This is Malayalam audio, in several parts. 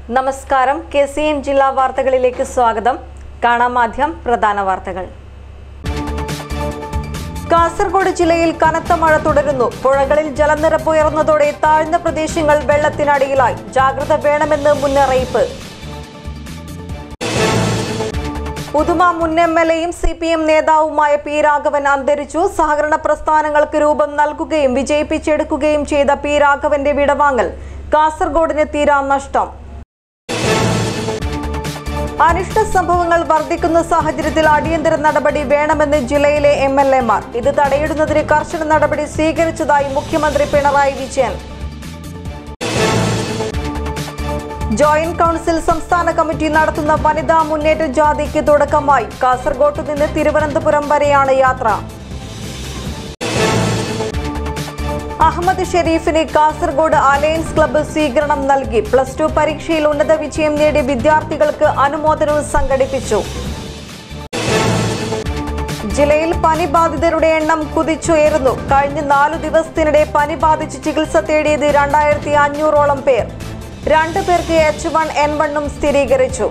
നമസ്കാരം കെ സി എൻ ജില്ലാ വാർത്തകളിലേക്ക് സ്വാഗതം കാണാം ആദ്യം പ്രധാന വാർത്തകൾ കാസർഗോഡ് ജില്ലയിൽ കനത്ത മഴ തുടരുന്നു പുഴകളിൽ ജലനിരപ്പ് ഉയർന്നതോടെ താഴ്ന്ന പ്രദേശങ്ങൾ വെള്ളത്തിനടിയിലായി ജാഗ്രത വേണമെന്ന് മുന്നറിയിപ്പ് ഉദുമ മുൻ എം എൽ എയും സി പി എം നേതാവുമായ പി രാഘവൻ അന്തരിച്ചു സഹകരണ പ്രസ്ഥാനങ്ങൾക്ക് രൂപം നൽകുകയും വിജയിപ്പിച്ചെടുക്കുകയും ചെയ്ത പി രാഘവന്റെ വിടവാങ്ങൽ കാസർഗോഡിന് തീരാ നഷ്ടം അനിഷ്ട സംഭവങ്ങൾ വർദ്ധിക്കുന്ന സാഹചര്യത്തിൽ അടിയന്തര നടപടി വേണമെന്ന് ജില്ലയിലെ എം എൽ എമാർ ഇത് തടയിടുന്നതിന് കർശന നടപടി സ്വീകരിച്ചതായി മുഖ്യമന്ത്രി പിണറായി വിജയൻ ജോയിന്റ് കൗൺസിൽ സംസ്ഥാന കമ്മിറ്റി നടത്തുന്ന വനിതാ മുന്നേറ്റ ജാഥയ്ക്ക് തുടക്കമായി കാസർഗോഡ് നിന്ന് തിരുവനന്തപുരം വരെയാണ് യാത്ര അഹമ്മദ് ഷെരീഫിന് കാസർഗോഡ് അലയൻസ് ക്ലബ്ബ് സ്വീകരണം നൽകി പ്ലസ് ടു പരീക്ഷയിൽ ഉന്നത വിജയം നേടിയ വിദ്യാർത്ഥികൾക്ക് അനുമോദനവും സംഘടിപ്പിച്ചു ജില്ലയിൽ പനി ബാധിതരുടെ എണ്ണം കുതിച്ചുയരുന്നു കഴിഞ്ഞ നാലു ദിവസത്തിനിടെ പനി ബാധിച്ച് ചികിത്സ തേടിയത് രണ്ടായിരത്തി അഞ്ഞൂറോളം പേർ രണ്ടു പേർക്ക് എച്ച് വൺ എൻ വണ്ണും സ്ഥിരീകരിച്ചു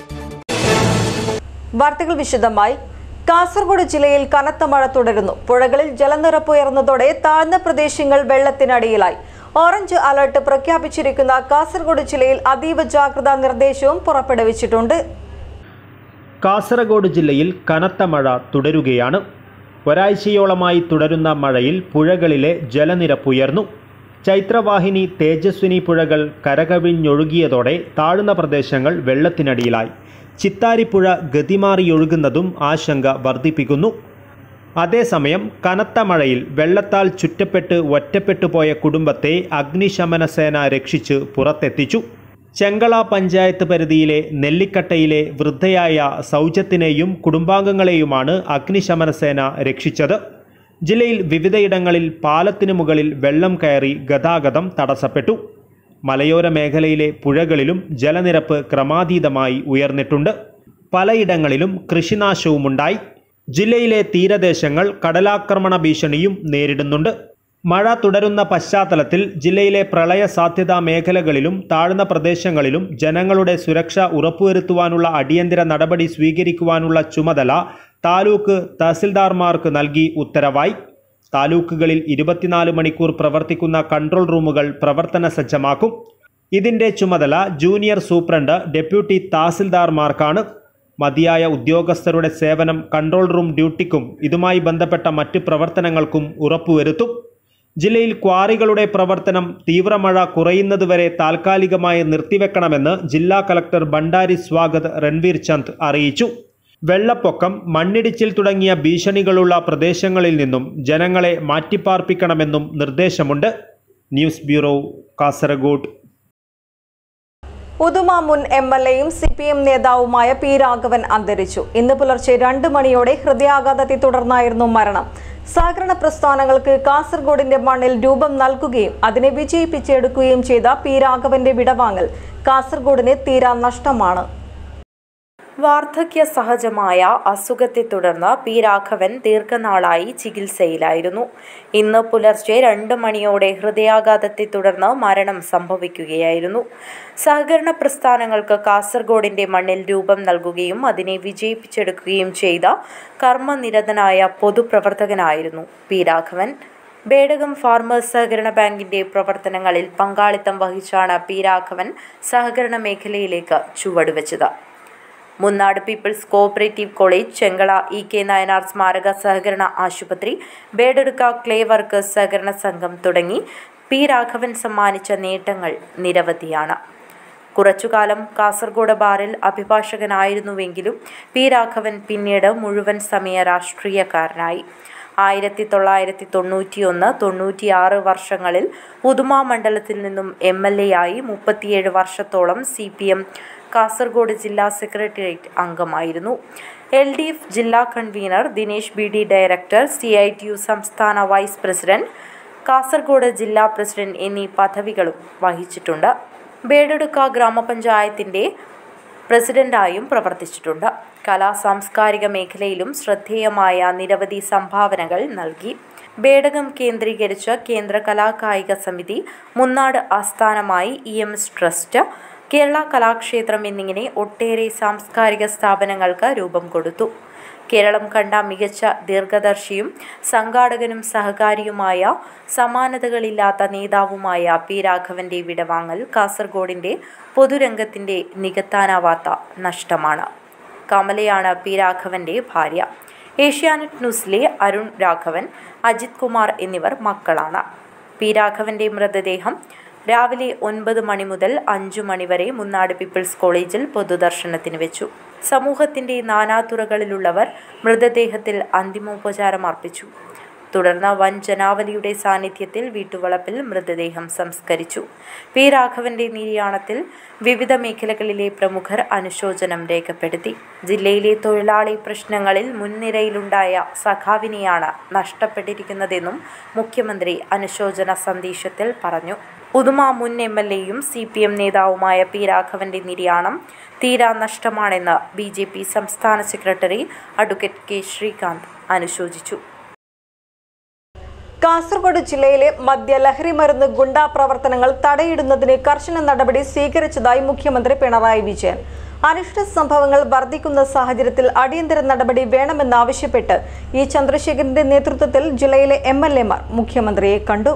വാർത്തകൾ വിശദമായി കാസർഗോഡ് ജില്ലയിൽ കനത്ത മഴ തുടരുന്നു പുഴകളിൽ ജലനിരപ്പ് ഉയർന്നതോടെ താഴ്ന്ന പ്രദേശങ്ങൾ വെള്ളത്തിനടിയിലായി ഓറഞ്ച് അലർട്ട് പ്രഖ്യാപിച്ചിരിക്കുന്ന കാസർഗോഡ് ജില്ലയിൽ അതീവ ജാഗ്രതാ നിർദ്ദേശവും പുറപ്പെടുവിച്ചിട്ടുണ്ട് കാസർഗോഡ് ജില്ലയിൽ കനത്ത മഴ തുടരുകയാണ് ഒരാഴ്ചയോളമായി തുടരുന്ന മഴയിൽ പുഴകളിലെ ജലനിരപ്പുയർന്നു ചൈത്രവാഹിനി തേജസ്വിനി പുഴകൾ കരകവിഞ്ഞൊഴുകിയതോടെ താഴ്ന്ന പ്രദേശങ്ങൾ വെള്ളത്തിനടിയിലായി ചിത്താരിപ്പുഴ ഗതിമാറിയൊഴുകുന്നതും ആശങ്ക വർദ്ധിപ്പിക്കുന്നു അതേസമയം കനത്ത മഴയിൽ വെള്ളത്താൽ ചുറ്റപ്പെട്ട് ഒറ്റപ്പെട്ടു പോയ കുടുംബത്തെ അഗ്നിശമന സേന രക്ഷിച്ച് പുറത്തെത്തിച്ചു ചെങ്കള പഞ്ചായത്ത് പരിധിയിലെ നെല്ലിക്കട്ടയിലെ വൃദ്ധയായ സൗജത്തിനെയും കുടുംബാംഗങ്ങളെയുമാണ് അഗ്നിശമന സേന രക്ഷിച്ചത് ജില്ലയിൽ വിവിധയിടങ്ങളിൽ പാലത്തിനു മുകളിൽ വെള്ളം കയറി ഗതാഗതം തടസ്സപ്പെട്ടു മലയോര മേഖലയിലെ പുഴകളിലും ജലനിരപ്പ് ക്രമാതീതമായി ഉയർന്നിട്ടുണ്ട് പലയിടങ്ങളിലും കൃഷിനാശവുമുണ്ടായി ജില്ലയിലെ തീരദേശങ്ങൾ കടലാക്രമണ ഭീഷണിയും നേരിടുന്നുണ്ട് മഴ തുടരുന്ന പശ്ചാത്തലത്തിൽ ജില്ലയിലെ പ്രളയ സാധ്യതാ മേഖലകളിലും താഴ്ന്ന പ്രദേശങ്ങളിലും ജനങ്ങളുടെ സുരക്ഷ ഉറപ്പുവരുത്തുവാനുള്ള അടിയന്തര നടപടി സ്വീകരിക്കുവാനുള്ള ചുമതല താലൂക്ക് തഹസിൽദാർമാർക്ക് നൽകി ഉത്തരവായി താലൂക്കുകളിൽ ഇരുപത്തിനാല് മണിക്കൂർ പ്രവർത്തിക്കുന്ന കൺട്രോൾ റൂമുകൾ പ്രവർത്തന സജ്ജമാക്കും ഇതിന്റെ ചുമതല ജൂനിയർ സൂപ്രണ്ട് ഡെപ്യൂട്ടി തഹസിൽദാർമാർക്കാണ് മതിയായ ഉദ്യോഗസ്ഥരുടെ സേവനം കൺട്രോൾ റൂം ഡ്യൂട്ടിക്കും ഇതുമായി ബന്ധപ്പെട്ട മറ്റ് പ്രവർത്തനങ്ങൾക്കും ഉറപ്പുവരുത്തും ജില്ലയിൽ ക്വാറികളുടെ പ്രവർത്തനം തീവ്രമഴ കുറയുന്നതുവരെ താൽക്കാലികമായി നിർത്തിവെക്കണമെന്ന് ജില്ലാ കലക്ടർ ഭണ്ഡാരി സ്വാഗത് രൺവീർ ചന്ദ് അറിയിച്ചു വെള്ളപ്പൊക്കം മണ്ണിടിച്ചിൽ തുടങ്ങിയ ഭീഷണികളുള്ള പ്രദേശങ്ങളിൽ നിന്നും ജനങ്ങളെ മാറ്റിപ്പാർപ്പിക്കണമെന്നും നിർദ്ദേശമുണ്ട് ന്യൂസ് ബ്യൂറോ കാസർഗോഡ് ഉദുമ മുൻ എം എൽ എയും സി പി എം നേതാവുമായ പി രാഘവൻ അന്തരിച്ചു ഇന്ന് പുലർച്ചെ രണ്ട് മണിയോടെ ഹൃദയാഘാതത്തെ തുടർന്നായിരുന്നു മരണം സഹകരണ പ്രസ്ഥാനങ്ങൾക്ക് കാസർഗോഡിന്റെ മണ്ണിൽ രൂപം നൽകുകയും അതിനെ വിജയിപ്പിച്ചെടുക്കുകയും ചെയ്ത പി രാഘവന്റെ വിടവാങ്ങൽ കാസർഗോഡിന് തീരാ നഷ്ടമാണ് വാർദ്ധക്യ സഹജമായ അസുഖത്തെ തുടർന്ന് പി രാഘവൻ ദീർഘനാളായി ചികിത്സയിലായിരുന്നു ഇന്ന് പുലർച്ചെ രണ്ട് മണിയോടെ ഹൃദയാഘാതത്തെ തുടർന്ന് മരണം സംഭവിക്കുകയായിരുന്നു സഹകരണ പ്രസ്ഥാനങ്ങൾക്ക് കാസർഗോഡിന്റെ മണ്ണിൽ രൂപം നൽകുകയും അതിനെ വിജയിപ്പിച്ചെടുക്കുകയും ചെയ്ത കർമ്മനിരതനായ പൊതുപ്രവർത്തകനായിരുന്നു പി രാഘവൻ ബേഡകം ഫാർമേഴ്സ് സഹകരണ ബാങ്കിന്റെ പ്രവർത്തനങ്ങളിൽ പങ്കാളിത്തം വഹിച്ചാണ് പി രാഘവൻ സഹകരണ മേഖലയിലേക്ക് ചുവടുവെച്ചത് Munnad people's cooperative college Chengala E K Nayanar സ്മാരക സഹകരണ ആശുപത്രി ബേഡെടുക്ക ക്ലേ വർക്കേഴ്സ് സഹകരണ സംഘം തുടങ്ങി പി രാഘവൻ സമ്മാനിച്ച നേട്ടങ്ങൾ നിരവധിയാണ് കുറച്ചുകാലം കാസർഗോഡ് ബാറിൽ അഭിഭാഷകനായിരുന്നുവെങ്കിലും പി രാഘവൻ പിന്നീട് മുഴുവൻ സമയ രാഷ്ട്രീയക്കാരനായി ആയിരത്തി തൊള്ളായിരത്തി തൊണ്ണൂറ്റിയൊന്ന് തൊണ്ണൂറ്റിയാറ് വർഷങ്ങളിൽ ഉദുമ മണ്ഡലത്തിൽ നിന്നും എം എൽ എ ആയി മുപ്പത്തിയേഴ് വർഷത്തോളം സി പി എം കാസർഗോഡ് ജില്ലാ സെക്രട്ടേറിയറ്റ് അംഗമായിരുന്നു എൽ ഡി എഫ് ജില്ലാ convener Dinesh B D director C I T U സംസ്ഥാന വൈസ് പ്രസിഡന്റ് കാസർഗോഡ് ജില്ലാ പ്രസിഡന്റ് എന്നീ പദവികളും വഹിച്ചിട്ടുണ്ട് ബേഡെടുക്ക ഗ്രാമപഞ്ചായത്തിൻ്റെ പ്രസിഡന്റായും പ്രവർത്തിച്ചിട്ടുണ്ട് കലാ സാംസ്കാരിക മേഖലയിലും ശ്രദ്ധേയമായ നിരവധി സംഭാവനകൾ നൽകി ബേഡകം കേന്ദ്രീകരിച്ച് കേന്ദ്ര കലാകായിക സമിതി മുന്നാട് ആസ്ഥാനമായി E M S trust Kerala Kalakshetram എന്നിങ്ങനെ ഒട്ടേറെ സാംസ്കാരിക സ്ഥാപനങ്ങൾക്ക് രൂപം കൊടുത്തു കേരളം കണ്ട മികച്ച ദീർഘദർശിയും സംഘാടകനും സഹകാരിയുമായ സമാനതകളില്ലാത്ത നേതാവുമായ പി രാഘവന്റെ വിടവാങ്ങൽ കാസർഗോഡിന്റെ പൊതുരംഗത്തിന്റെ നികത്താനാവാത്ത നഷ്ടമാണ് കമലയാണ് പി രാഘവന്റെ ഭാര്യ ഏഷ്യാനെറ്റ് ന്യൂസിലെ അരുൺ രാഘവൻ അജിത് കുമാർ എന്നിവർ മക്കളാണ് പി രാഘവന്റെ മൃതദേഹം രാവിലെ ഒൻപത് മണി മുതൽ അഞ്ചു മണിവരെ മുന്നാട് പീപ്പിൾസ് കോളേജിൽ പൊതുദർശനത്തിന് വെച്ചു സമൂഹത്തിന്റെ നാനാതുറകളിലുള്ളവർ മൃതദേഹത്തിൽ അന്തിമോപചാരം അർപ്പിച്ചു തുടർന്ന് വൻ ജനാവലിയുടെ സാന്നിധ്യത്തിൽ വീട്ടുവളപ്പിൽ മൃതദേഹം സംസ്കരിച്ചു പി രാഘവന്റെ നിര്യാണത്തിൽ വിവിധ മേഖലകളിലെ പ്രമുഖർ അനുശോചനം രേഖപ്പെടുത്തി ജില്ലയിലെ തൊഴിലാളി പ്രശ്നങ്ങളിൽ മുൻനിരയിലുണ്ടായ സഖാവിനെയാണ് നഷ്ടപ്പെട്ടിരിക്കുന്നതെന്നും മുഖ്യമന്ത്രി അനുശോചന സന്ദേശത്തിൽ പറഞ്ഞു ഉദുമ മുൻ എം എൽ എയും സി പി എം നേതാവുമായ പി രാഘവന്റെ നിര്യാണം തീരാ നഷ്ടമാണെന്ന് ബി ജെ പി സംസ്ഥാന സെക്രട്ടറി അഡ്വക്കേറ്റ് കെ ശ്രീകാന്ത് അനുശോചിച്ചു കാസർഗോഡ് ജില്ലയിലെ മദ്യലഹരി മരുന്ന് ഗുണ്ടാ പ്രവർത്തനങ്ങൾ തടയിടുന്നതിന് കർശന നടപടി സ്വീകരിച്ചതായി മുഖ്യമന്ത്രി പിണറായി വിജയൻ അനിഷ്ട സംഭവങ്ങൾ വർദ്ധിക്കുന്ന സാഹചര്യത്തിൽ അടിയന്തര നടപടി വേണമെന്നാവശ്യപ്പെട്ട് ഇ ചന്ദ്രശേഖരന്റെ നേതൃത്വത്തിൽ ജില്ലയിലെ എം എൽ എമാർ മുഖ്യമന്ത്രിയെ കണ്ടു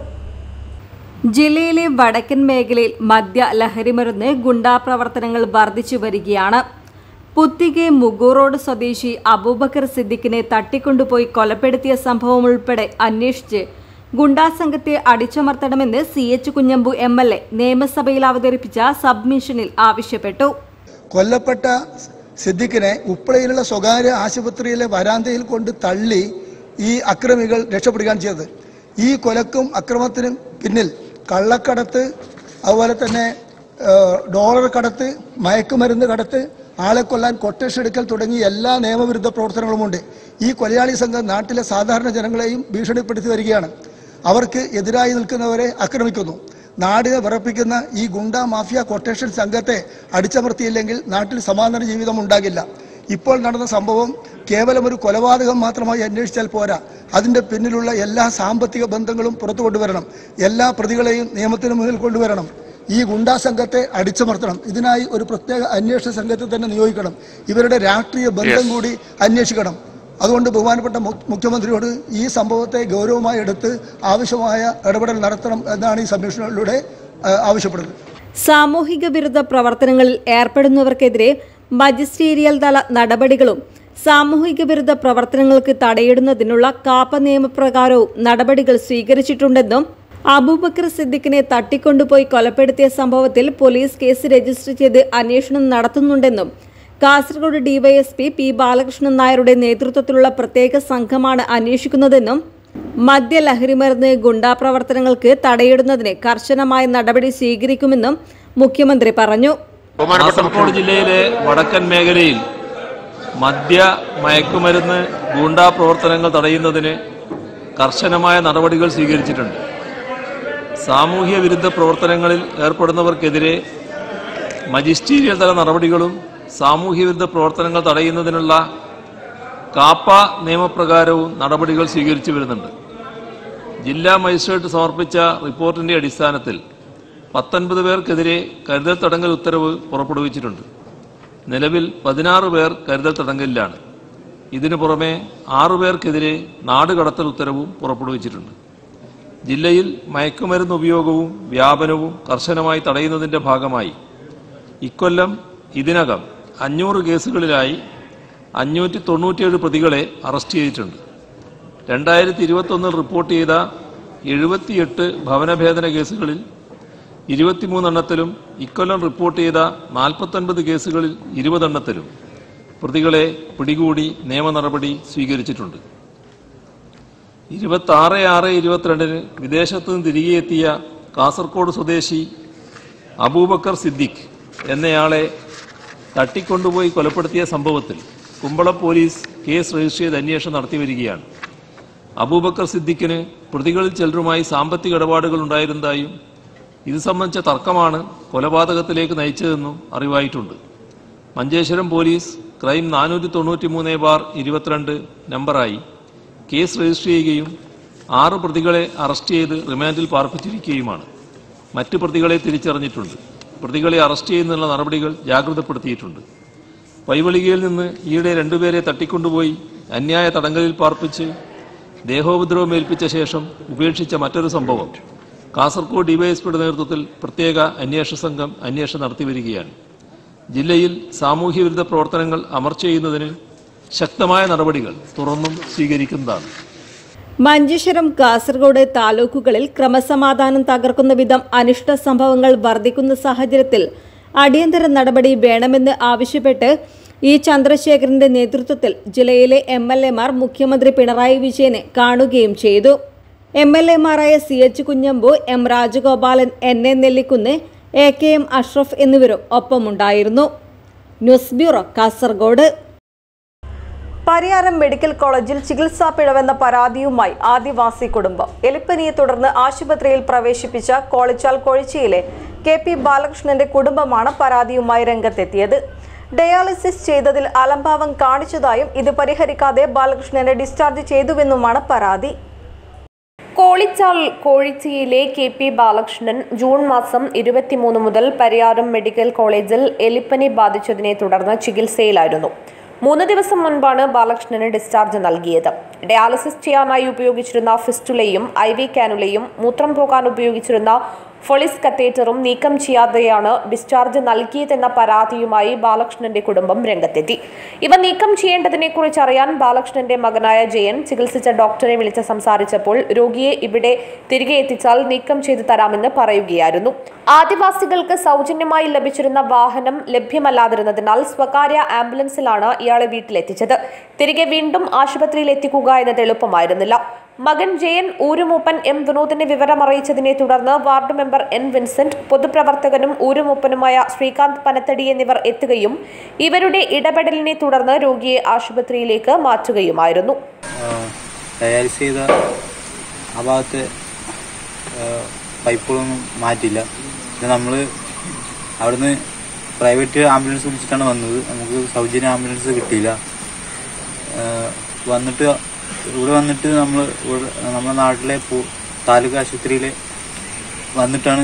ജില്ലയിലെ വടക്കൻ മേഖലയിൽ മദ്യ ലഹരിമരുന്ന് ഗുണ്ടാ പ്രവർത്തനങ്ങൾ വർദ്ധിച്ചു വരികയാണ് പുത്തികെ മുഗൂറോഡ് സ്വദേശി അബൂബക്കർ സിദ്ദിഖിനെ തട്ടിക്കൊണ്ടുപോയി കൊലപ്പെടുത്തിയ സംഭവം ഉൾപ്പെടെ അന്വേഷിച്ച് ഗുണ്ടാ സംഘത്തെ അടിച്ചമർത്തണമെന്ന് C H Kunhambu M L A നിയമസഭയിൽ അവതരിപ്പിച്ച സബ്മിഷനിൽ ആവശ്യപ്പെട്ടു കൊല്ലപ്പെട്ട സിദ്ദിഖിനെ ഉപ്പളയിലുള്ള സ്വകാര്യ ആശുപത്രിയിലെ വരാന്തയിൽ കൊണ്ട് തള്ളി ഈ അക്രമികൾ രക്ഷപ്പെടുകയാണ് ചെയ്തത് ഈ കൊലക്കും അക്രമത്തിനും പിന്നിൽ കള്ളക്കടത്ത് അതുപോലെ തന്നെ ഏഹ്, ഡോളർ കടത്ത് മയക്കുമരുന്ന് കടത്ത് ആളെ കൊല്ലാൻ കൊട്ടേഷൻ എടുക്കൽ തുടങ്ങി എല്ലാ നിയമവിരുദ്ധ പ്രവർത്തനങ്ങളുമുണ്ട് ഈ കൊലയാളി സംഘം നാട്ടിലെ സാധാരണ ജനങ്ങളെയും ഭീഷണിപ്പെടുത്തി വരികയാണ് അവർക്ക് എതിരായി നിൽക്കുന്നവരെ ആക്രമിക്കുന്നു നാടിനെ വിറപ്പിക്കുന്ന ഈ ഗുണ്ട മാഫിയ കൊട്ടേഷൻ സംഘത്തെ അടിച്ചമർത്തിയില്ലെങ്കിൽ നാട്ടിൽ സമാധാന ജീവിതം ഉണ്ടാകില്ല ഇപ്പോൾ നടന്ന സംഭവം കേവലം ഒരു കൊലപാതകം മാത്രമായി അന്വേഷിച്ചാൽ പോരാ അതിൻ്റെ പിന്നിലുള്ള എല്ലാ സാമ്പത്തിക ബന്ധങ്ങളും പുറത്തു കൊണ്ടുവരണം എല്ലാ പ്രതികളെയും നിയമത്തിന് മുന്നിൽ കൊണ്ടുവരണം ഈ ഗുണ്ടാ സംഘത്തെ അടിച്ചമർത്തണം ഇതിനായി ഒരു പ്രത്യേക അന്വേഷണ സംഘത്തെ തന്നെ നിയോഗിക്കണം ഇവരുടെ രാഷ്ട്രീയ ബന്ധം കൂടി അന്വേഷിക്കണം അതുകൊണ്ട് ബഹുമാനപ്പെട്ട മു- മുഖ്യമന്ത്രിയോട് ഈ സംഭവത്തെ ഗൗരവമായി എടുത്ത് ആവശ്യമായ ഇടപെടൽ നടത്തണം എന്നാണ് ഈ സബ്മിഷനിലൂടെ ആ, ആവശ്യപ്പെടുന്നത് സാമൂഹിക വിരുദ്ധ പ്രവർത്തനങ്ങളിൽ ഏർപ്പെടുന്നവർക്കെതിരെ മജിസ്റ്റീരിയൽ തല നടപടികളും സാമൂഹിക വിരുദ്ധ പ്രവർത്തനങ്ങൾക്ക് തടയിടുന്നതിനുള്ള കാപ്പ നിയമപ്രകാരവും നടപടികൾ സ്വീകരിച്ചിട്ടുണ്ടെന്നും അബൂബക്കർ സിദ്ദിഖിനെ തട്ടിക്കൊണ്ടുപോയി കൊലപ്പെടുത്തിയ സംഭവത്തിൽ പോലീസ് കേസ് രജിസ്റ്റർ ചെയ്ത് അന്വേഷണം നടത്തുന്നുണ്ടെന്നും കാസർഗോഡ് ഡിവൈഎസ്പി പി ബാലകൃഷ്ണൻ നായരുടെ നേതൃത്വത്തിലുള്ള പ്രത്യേക സംഘമാണ് അന്വേഷിക്കുന്നതെന്നും മദ്യലഹരിമരുന്ന് ഗുണ്ടാ പ്രവർത്തനങ്ങൾക്ക് തടയിടുന്നതിന് കർശനമായ നടപടി സ്വീകരിക്കുമെന്നും മുഖ്യമന്ത്രി പറഞ്ഞു കാസർഗോഡ് ജില്ലയിലെ വടക്കൻ മേഖലയിൽ മദ്യ മയക്കുമരുന്ന് ഗൂണ്ടാ പ്രവർത്തനങ്ങൾ തടയുന്നതിന് കർശനമായ നടപടികൾ സ്വീകരിച്ചിട്ടുണ്ട് സാമൂഹ്യ വിരുദ്ധ പ്രവർത്തനങ്ങളിൽ ഏർപ്പെടുന്നവർക്കെതിരെ മജിസ്റ്റീരിയൽ തല നടപടികളും സാമൂഹ്യ വിരുദ്ധ പ്രവർത്തനങ്ങൾ തടയുന്നതിനുള്ള കാപ്പ നിയമപ്രകാരവും നടപടികൾ സ്വീകരിച്ചു വരുന്നുണ്ട് ജില്ലാ മജിസ്ട്രേറ്റ് സമർപ്പിച്ച റിപ്പോർട്ടിന്റെ അടിസ്ഥാനത്തിൽ പത്തൊൻപത് പേർക്കെതിരെ കരുതൽ തടങ്കൽ ഉത്തരവ് പുറപ്പെടുവിച്ചിട്ടുണ്ട് നിലവിൽ പതിനാറ് പേർ കരുതൽ തടങ്കലിലാണ് ഇതിനു പുറമെ ആറു പേർക്കെതിരെ നാടുകടത്തൽ ഉത്തരവും പുറപ്പെടുവിച്ചിട്ടുണ്ട് ജില്ലയിൽ മയക്കുമരുന്ന് ഉപയോഗവും വ്യാപനവും കർശനമായി തടയുന്നതിന്റെ ഭാഗമായി ഇക്കൊല്ലം ഇതിനകം അഞ്ഞൂറ് കേസുകളിലായി അഞ്ഞൂറ്റി തൊണ്ണൂറ്റിയേഴ് പ്രതികളെ അറസ്റ്റ് ചെയ്തിട്ടുണ്ട് രണ്ടായിരത്തി ഇരുപത്തൊന്നിൽ റിപ്പോർട്ട് ചെയ്ത എഴുപത്തിയെട്ട് ഭവനഭേദന കേസുകളിൽ ഇരുപത്തിമൂന്നെണ്ണത്തിലും ഇക്കൊല്ലം റിപ്പോർട്ട് ചെയ്ത നാൽപ്പത്തൊൻപത് കേസുകളിൽ ഇരുപതെണ്ണത്തിലും പ്രതികളെ പിടികൂടി നിയമ നടപടി സ്വീകരിച്ചിട്ടുണ്ട് ഇരുപത്തി ആറ് ആറ് ഇരുപത്തിരണ്ടിന് വിദേശത്ത് നിന്ന് തിരികെ എത്തിയ കാസർഗോഡ് സ്വദേശി അബൂബക്കർ സിദ്ദിഖ് എന്നയാളെ തട്ടിക്കൊണ്ടുപോയി കൊലപ്പെടുത്തിയ സംഭവത്തിൽ കുമ്പളം പോലീസ് കേസ് രജിസ്റ്റർ ചെയ്ത് അന്വേഷണം നടത്തി വരികയാണ് അബൂബക്കർ സിദ്ദിഖിന് പ്രതികളിൽ ചിലരുമായി സാമ്പത്തിക ഇടപാടുകൾ ഉണ്ടായിരുന്നതായും ഇത് സംബന്ധിച്ച തർക്കമാണ് കൊലപാതകത്തിലേക്ക് നയിച്ചതെന്നും അറിവായിട്ടുണ്ട് മഞ്ചേശ്വരം പോലീസ് ക്രൈം നാനൂറ്റി തൊണ്ണൂറ്റി മൂന്ന് ബാർ ഇരുപത്തിരണ്ട് നമ്പറായി കേസ് രജിസ്റ്റർ ചെയ്യുകയും ആറ് പ്രതികളെ അറസ്റ്റ് ചെയ്ത് റിമാൻഡിൽ പാർപ്പിച്ചിരിക്കുകയുമാണ് മറ്റു പ്രതികളെ തിരിച്ചറിഞ്ഞിട്ടുണ്ട് പ്രതികളെ അറസ്റ്റ് ചെയ്യുന്നതിനുള്ള നടപടികൾ ജാഗ്രതപ്പെടുത്തിയിട്ടുണ്ട് പൈവളികയിൽ നിന്ന് ഈയിടെ രണ്ടുപേരെ തട്ടിക്കൊണ്ടുപോയി അന്യായ തടങ്കലിൽ പാർപ്പിച്ച് ദേഹോപദ്രവം ഏൽപ്പിച്ച ശേഷം ഉപേക്ഷിച്ച മറ്റൊരു സംഭവം കാസർഗോഡ് ഡിവൈഎസ്പിയുടെ നേതൃത്വത്തിൽ പ്രത്യേക അന്വേഷണ സംഘം അന്വേഷണം നടത്തിവരികയാണ് ജില്ലയിൽ സാമൂഹ്യവിരുദ്ധ പ്രവർത്തനങ്ങൾ അമർച്ച ചെയ്യുന്നതിന് ശക്തമായ നടപടികൾ തുറന്നും സ്വീകരിക്കുന്നതാണ് മഞ്ചേശ്വരം കാസർഗോഡ് താലൂക്കുകളിൽ ക്രമസമാധാനം തകർക്കുന്ന വിധം അനിഷ്ട സംഭവങ്ങൾ വർദ്ധിക്കുന്ന സാഹചര്യത്തിൽ അടിയന്തര നടപടി വേണമെന്ന് ആവശ്യപ്പെട്ട് ഇ ചന്ദ്രശേഖരന്റെ നേതൃത്വത്തിൽ ജില്ലയിലെ എം എൽ എമാർ മുഖ്യമന്ത്രി പിണറായി വിജയനെ കാണുകയും ചെയ്തു എം എൽ എമാരായ C H Kunhambu M Rajagopalan N A Nellikkunnu A K M Ashraf എന്നിവരും ഒപ്പമുണ്ടായിരുന്നു news bureau Kasaragod Pariyaram medical കോളേജിൽ ചികിത്സാ പിഴവെന്ന പരാതിയുമായി ആദിവാസി കുടുംബം എലിപ്പനിയെ തുടർന്ന് ആശുപത്രിയിൽ പ്രവേശിപ്പിച്ച കോളിച്ചാൽ കൊഴിച്ചിയിലെ കെ പി ബാലകൃഷ്ണന്റെ കുടുംബമാണ് പരാതിയുമായി രംഗത്തെത്തിയത് ഡയാലിസിസ് ചെയ്തതിൽ അലംഭാവം കാണിച്ചതായും ഇത് പരിഹരിക്കാതെ ബാലകൃഷ്ണനെ ഡിസ്ചാർജ് ചെയ്തുവെന്നുമാണ് പരാതി കോളിച്ചാൽ കോഴിച്ചിയിലെ കെ പി ബാലകൃഷ്ണൻ ജൂൺ മാസം ഇരുപത്തിമൂന്ന് മുതൽ പരിയാരം മെഡിക്കൽ കോളേജിൽ എലിപ്പനി ബാധിച്ചതിനെ തുടർന്ന് ചികിത്സയിലായിരുന്നു മൂന്ന് ദിവസം മുൻപാണ് ബാലകൃഷ്ണന് ഡിസ്ചാർജ് നൽകിയത് ഡയാലിസിസ് ചെയ്യാനായി ഉപയോഗിച്ചിരുന്ന ഫിസ്റ്റുലയും ഐ വി കാനുലയും മൂത്രം പോകാൻ ഉപയോഗിച്ചിരുന്ന ഫൊളിസ് കത്തീറ്ററും നീക്കം ചെയ്യാതെയാണ് ഡിസ്ചാർജ് നൽകിയതെന്ന പരാതിയുമായി ബാലകൃഷ്ണന്റെ കുടുംബം രംഗത്തെത്തി ഇവ നീക്കം ചെയ്യേണ്ടതിനെക്കുറിച്ച് അറിയാൻ ബാലകൃഷ്ണന്റെ മകനായ ജയൻ ചികിത്സിച്ച ഡോക്ടറെ വിളിച്ച് സംസാരിച്ചപ്പോൾ രോഗിയെ ഇവിടെ തിരികെ എത്തിച്ചാൽ നീക്കം ചെയ്തു തരാമെന്ന് പറയുകയായിരുന്നു ആദിവാസികൾക്ക് സൗജന്യമായി ലഭിച്ചിരുന്ന വാഹനം ലഭ്യമല്ലാതിരുന്നതിനാൽ സ്വകാര്യ ആംബുലൻസിലാണ് ഇയാളെ വീട്ടിലെത്തിച്ചത് തിരികെ വീണ്ടും ആശുപത്രിയിൽ എത്തിക്കുക എന്നത് എളുപ്പമായിരുന്നില്ല മകൻ ജയൻ ഊരുമൂപ്പൻ എം വിനോദിനെ വിവരമറിയിച്ചതിനെ തുടർന്ന് വാർഡ് മെമ്പർ എൻ വിൻസെന്റ് പൊതുപ്രവർത്തകനും ഊരുമൂപ്പനുമായ ശ്രീകാന്ത് പനത്തടി എന്നിവർ എത്തുകയും ഇവരുടെ ഇടപെടലിനെ തുടർന്ന് രോഗിയെ ആശുപത്രിയിലേക്ക് മാറ്റുകയുമായിരുന്നു ഡയാലിസ് ചെയ്ത ആ ഭാഗത്ത് പൈപ്പുകളൊന്നും മാറ്റില്ല പിന്നെ നമ്മൾ അവിടുന്ന് പ്രൈവറ്റ് ആംബുലൻസ് വിളിച്ചിട്ടാണ് വന്നത് നമുക്ക് സൗജന്യ ആംബുലൻസ് കിട്ടിയില്ല ആ, വന്നിട്ട് ഇവിടെ വന്നിട്ട് നമ്മൾ ഇവിടെ നമ്മുടെ നാട്ടിലെ പൂ- താലൂക്ക് ആശുപത്രിയിൽ വന്നിട്ടാണ്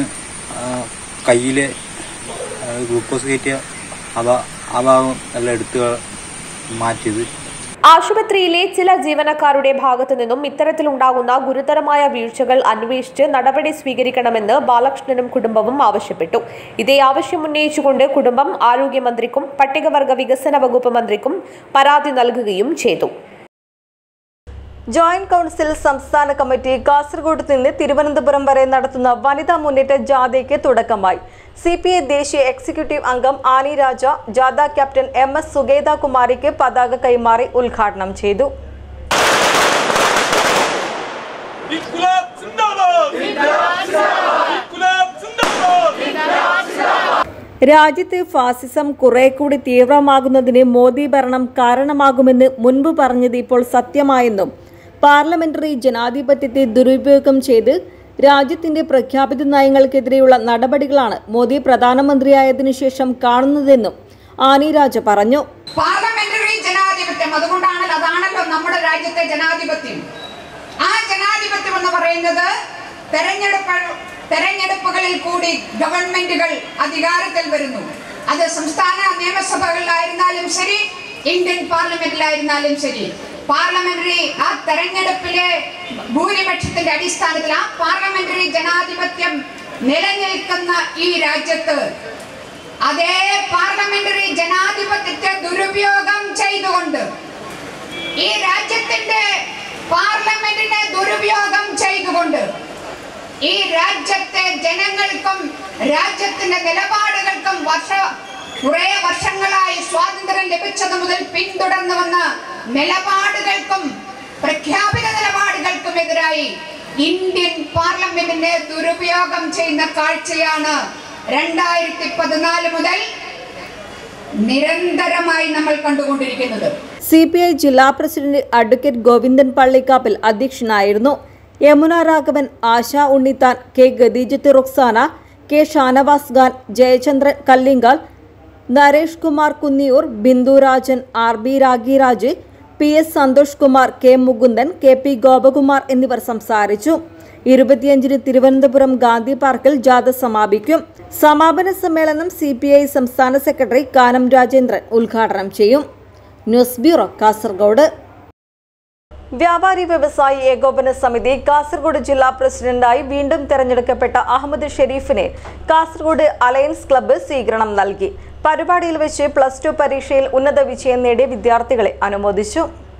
കയ്യിൽ ഗ്ലൂക്കോസ് കയറ്റിയ ആ ഭാ- ആ ഭാഗം എല്ലാം എടുത്ത് മാറ്റിയത് ആശുപത്രിയിലെ ചില ജീവനക്കാരുടെ ഭാഗത്തു നിന്നും ഇത്തരത്തിലുണ്ടാകുന്ന ഗുരുതരമായ വീഴ്ചകൾ അന്വേഷിച്ച് നടപടി സ്വീകരിക്കണമെന്ന് ബാലകൃഷ്ണനും കുടുംബവും ആവശ്യപ്പെട്ടു ഇതേ ആവശ്യം ഉന്നയിച്ചുകൊണ്ട് കുടുംബം ആരോഗ്യമന്ത്രിക്കും പട്ടികവർഗ വികസന വകുപ്പ് മന്ത്രിക്കും പരാതി നൽകുകയും ചെയ്തു ജോയിന്റ് കൗൺസിൽ സംസ്ഥാന കമ്മിറ്റി കാസർഗോഡ് നിന്ന് തിരുവനന്തപുരം വരെ നടത്തുന്ന വനിതാ മുന്നേറ്റ ജാഥയ്ക്ക് തുടക്കമായി സി പി ഐ ദേശീയ എക്സിക്യൂട്ടീവ് അംഗം ആനി രാജ ജാഥ ക്യാപ്റ്റൻ എം എസ് സുഗേത കുമാരിക്ക് പതാക കൈമാറി ഉദ്ഘാടനം ചെയ്തു İnkılap zindabad! İnkılap zindabad! രാജ്യത്ത് ഫാസിസം കുറെ കൂടി തീവ്രമാകുന്നതിന് മോദി ഭരണം കാരണമാകുമെന്ന് മുൻപ് പറഞ്ഞത് ഇപ്പോൾ സത്യമായെന്നും പാർലമെന്ററി ജനാധിപത്യത്തെ ദുരുപയോഗം ചെയ്ത് രാജ്യത്തിന്റെ പ്രഖ്യാപിത നയങ്ങൾക്കെതിരെയുള്ള നടപടികളാണ് മോദി പ്രധാനമന്ത്രിയായതിനു ശേഷം കാണുന്നതെന്നും ആനി രാജ പറഞ്ഞു പാർലമെന്ററി ജനാധിപത്യം അതുകൊണ്ടാണല്ലോ അതാണല്ലോ നമ്മുടെ രാജ്യത്തെ ജനാധിപത്യം ആ ജനാധിപത്യം എന്ന് പറയുന്നത് തെരഞ്ഞെടുപ്പ് തെരഞ്ഞെടുപ്പുകളിൽ കൂടി ഗവൺമെന്റുകൾ അധികാരത്തിൽ വരുന്നു അത് സംസ്ഥാന നിയമസഭകളിലായിരുന്നാലും ശരി ഇന്ത്യൻ പാർലമെന്റിലായിരുന്നാലും ശരി പാർലമെന്ററി ആ തെരഞ്ഞെടുപ്പിലെ ഭൂരിപക്ഷത്തിന്റെ അടിസ്ഥാനത്തിൽ ആ പാർലമെന്ററി ജനാധിപത്യം നിലനിൽക്കുന്ന ഈ രാജ്യത്ത് അതേ പാർലമെന്ററി ജനാധിപത്യത്തെ ദുരുപയോഗം ചെയ്തുകൊണ്ട് ഈ രാജ്യത്തിന്റെ പാർലമെന്റിനെ ദുരുപയോഗം ചെയ്തുകൊണ്ട് ഈ രാജ്യത്തെ ജനങ്ങൾക്കും രാജ്യത്തിന്റെ നിലപാടുകൾക്കും വർഷ കുറെ വർഷങ്ങളായി സ്വാതന്ത്ര്യം ലഭിച്ചത് മുതൽ പിന്തുടർന്നു വന്ന നിലപാടുകൾക്കും പ്രഖ്യാപിത നിലപാടുകൾക്കും എതിരായി ഇന്ത്യൻ പാർലമെന്റിനെ ദുരുപയോഗം ചെയ്യുന്ന കാഴ്ചയാണ് രണ്ടായിരത്തി പതിനാല് മുതൽ നിരന്തരമായി നമ്മൾ കണ്ടുകൊണ്ടിരിക്കുന്നത് സി പി ഐ ജില്ലാ പ്രസിഡന്റ് അഡ്വക്കേറ്റ് ഗോവിന്ദൻ പള്ളിക്കാപ്പിൽ അധ്യക്ഷനായിരുന്നു Yamuna Raghavan Asha Unnithan K Gadeejath Ruksana K Shanavas Khan Jayachandran Kallinkal Naresh Kumar Kunniyur Bindurajan R B Ragiraj P S Santhosh Kumar K Mukundan K P Gopakumar എന്നിവർ സംസാരിച്ചു ഇരുപത്തിയഞ്ചിന് തിരുവനന്തപുരം ഗാന്ധി പാർക്കിൽ ജാഥ സമാപിക്കും സമാപന സമ്മേളനം സി സംസ്ഥാന സെക്രട്ടറി കാനം രാജേന്ദ്രൻ ഉദ്ഘാടനം ചെയ്യും ന്യൂസ് ബ്യൂറോ കാസർഗോഡ് വ്യാപാരി വ്യവസായി ഏകോപന സമിതി കാസർഗോഡ് ജില്ലാ പ്രസിഡന്റായി വീണ്ടും തെരഞ്ഞെടുക്കപ്പെട്ട അഹമ്മദ് ഷെരീഫിന് കാസർഗോഡ് അലയൻസ് ക്ലബ്ബ് സ്വീകരണം നൽകി പരിപാടിയിൽ വെച്ച് പ്ലസ് ടു പരീക്ഷയിൽ ഉന്നത വിജയം നേടിയ വിദ്യാർത്ഥികളെ അനുമോദിച്ചു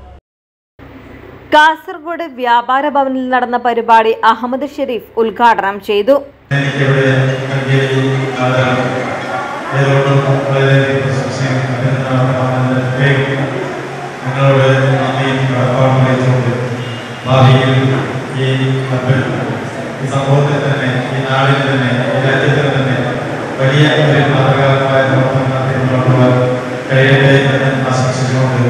കാസർഗോഡ് വ്യാപാര ഭവനിൽ നടന്ന പരിപാടി അഹമ്മദ് ഷെരീഫ് ഉദ്ഘാടനം ചെയ്തു എനിക്കിവിടെ നൽകിയ ഈ ആദരം ഏവരോടും വളരെയധികം പ്രശംസയും അഭിനന്ദനവും നിങ്ങളോട് നന്ദിയും കടപ്പാടും അറിയിച്ചുകൊണ്ട് ഭാവിയിൽ ഈ ക്ലബിൽ ഈ സമൂഹത്തിൽ തന്നെ ഈ നാടിൽ തന്നെ ഈ രാജ്യത്തിൽ തന്നെ വലിയ ഒരു മാതൃകാപരമായ പ്രവർത്തനം നടത്തി മുന്നോട്ട് പോകാൻ കഴിയട്ടെ എന്ന് ആശംസിച്ചുകൊണ്ട്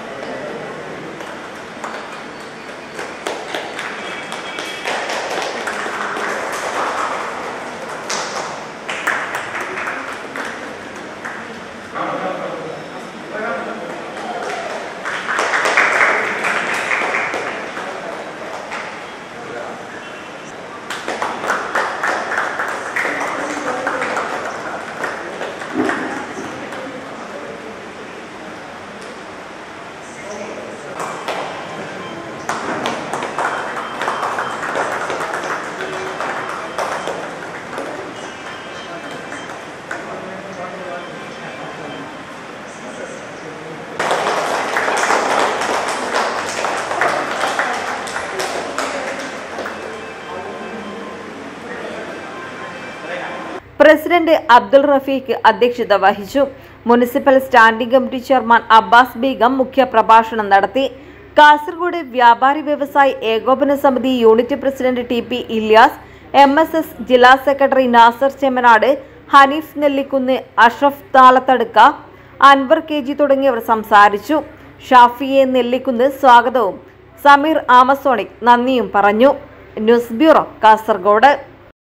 പ്രസിഡന്റ് അബ്ദുൾ റഫീഖ് അധ്യക്ഷത വഹിച്ചു municipal standing committee chairman Abbas Beegum മുഖ്യ പ്രഭാഷണം നടത്തി കാസർഗോഡ് വ്യാപാരി വ്യവസായി ഏകോപന സമിതി unit president T P Ilyas M S S ജില്ലാ secretary Nasar Chemnad Haneef Nellikkunnu Ashraf Thalathadukka Anwar K G തുടങ്ങിയവർ സംസാരിച്ചു ഷാഫിയെ നെല്ലിക്കുന്ന് സ്വാഗതവും സമീർ ആമസോണിക് നന്ദിയും പറഞ്ഞു ന്യൂസ് ബ്യൂറോ കാസർഗോഡ്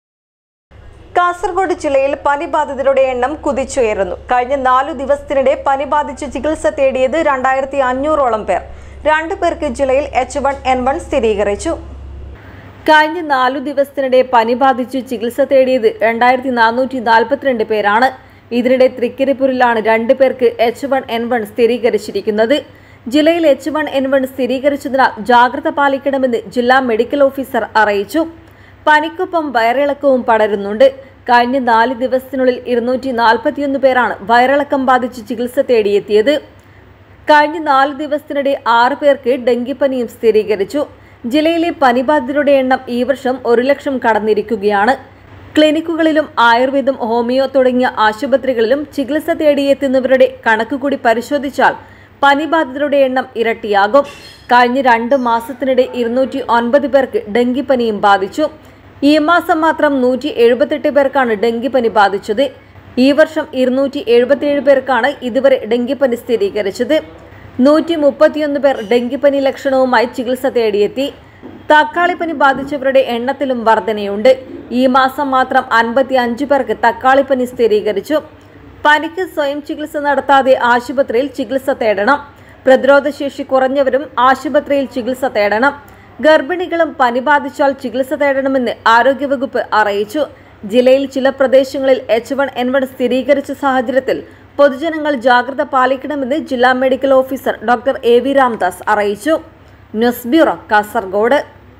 കാസർഗോഡ് ജില്ലയിൽ പനി ബാധിതരുടെ എണ്ണം കുതിച്ചുയരുന്നു കഴിഞ്ഞ നാലു ദിവസത്തിനിടെ പനി ബാധിച്ച് ചികിത്സ തേടിയത് രണ്ടായിരത്തി അഞ്ഞൂറോളം പേർ രണ്ടു പേർക്ക് ജില്ലയിൽ എച്ച് വൺ എൻ വൺ സ്ഥിരീകരിച്ചു കഴിഞ്ഞ നാലു ദിവസത്തിനിടെ പനി ബാധിച്ചു ചികിത്സ തേടിയത് രണ്ടായിരത്തി നാനൂറ്റി നാൽപ്പത്തിരണ്ട് പേരാണ് ഇതിനിടെ തൃക്കരിപ്പൂരിലാണ് രണ്ടു പേർക്ക് എച്ച് വൺ എൻ വൺ സ്ഥിരീകരിച്ചിരിക്കുന്നത് ജില്ലയിൽ എച്ച് വൺ എൻ വൺ സ്ഥിരീകരിച്ചതിനാൽ ജാഗ്രത പാലിക്കണമെന്ന് ജില്ലാ മെഡിക്കൽ ഓഫീസർ അറിയിച്ചു പനിക്കൊപ്പം വയറിളക്കവും പടരുന്നുണ്ട് കഴിഞ്ഞ നാല് ദിവസത്തിനുള്ളിൽ ഇരുന്നൂറ്റി നാൽപ്പത്തിയൊന്ന് പേരാണ് വയറിളക്കം ബാധിച്ച് ചികിത്സ തേടിയെത്തിയത് കഴിഞ്ഞ നാല് ദിവസത്തിനിടെ ആറ് പേർക്ക് ഡെങ്കിപ്പനിയും സ്ഥിരീകരിച്ചു ജില്ലയിലെ പനിബാധിതരുടെ എണ്ണം ഈ വർഷം ഒരു ലക്ഷം കടന്നിരിക്കുകയാണ് ക്ലിനിക്കുകളിലും ആയുർവേദം ഹോമിയോ തുടങ്ങിയ ആശുപത്രികളിലും ചികിത്സ തേടിയെത്തുന്നവരുടെ കണക്കുകൂടി പരിശോധിച്ചാൽ പനിബാധിതരുടെ എണ്ണം ഇരട്ടിയാകും കഴിഞ്ഞ രണ്ട് മാസത്തിനിടെ ഇരുന്നൂറ്റി ഒൻപത് പേർക്ക് ഡെങ്കിപ്പനിയും ബാധിച്ചു ഈ മാസം മാത്രം നൂറ്റി എഴുപത്തെട്ട് പേർക്കാണ് ഡെങ്കിപ്പനി ബാധിച്ചത് ഈ വർഷം ഇരുന്നൂറ്റി എഴുപത്തിയേഴ് പേർക്കാണ് ഇതുവരെ ഡെങ്കിപ്പനി സ്ഥിരീകരിച്ചത് നൂറ്റി മുപ്പത്തിയൊന്ന് പേർ ഡെങ്കിപ്പനി ലക്ഷണവുമായി ചികിത്സ തേടിയെത്തി തക്കാളിപ്പനി ബാധിച്ചവരുടെ എണ്ണത്തിലും വർധനയുണ്ട് ഈ മാസം മാത്രം അൻപത്തി അഞ്ച് പേർക്ക് തക്കാളിപ്പനി സ്ഥിരീകരിച്ചു പനിക്ക് സ്വയം ചികിത്സ നടത്താതെ ആശുപത്രിയിൽ ചികിത്സ തേടണം പ്രതിരോധശേഷി കുറഞ്ഞവരും ആശുപത്രിയിൽ ചികിത്സ തേടണം ഗർഭിണികളും പനി ബാധിച്ചാൽ ചികിത്സ തേടണമെന്ന് ആരോഗ്യവകുപ്പ് അറിയിച്ചു ജില്ലയിൽ ചില പ്രദേശങ്ങളിൽ എച്ച് വൺ എൻ വൺ സ്ഥിരീകരിച്ച സാഹചര്യത്തിൽ പൊതുജനങ്ങൾ ജാഗ്രത പാലിക്കണമെന്ന് ജില്ലാ medical officer doctor A V Ramdas അറിയിച്ചു ന്യൂസ് ബ്യൂറോ കാസർഗോഡ്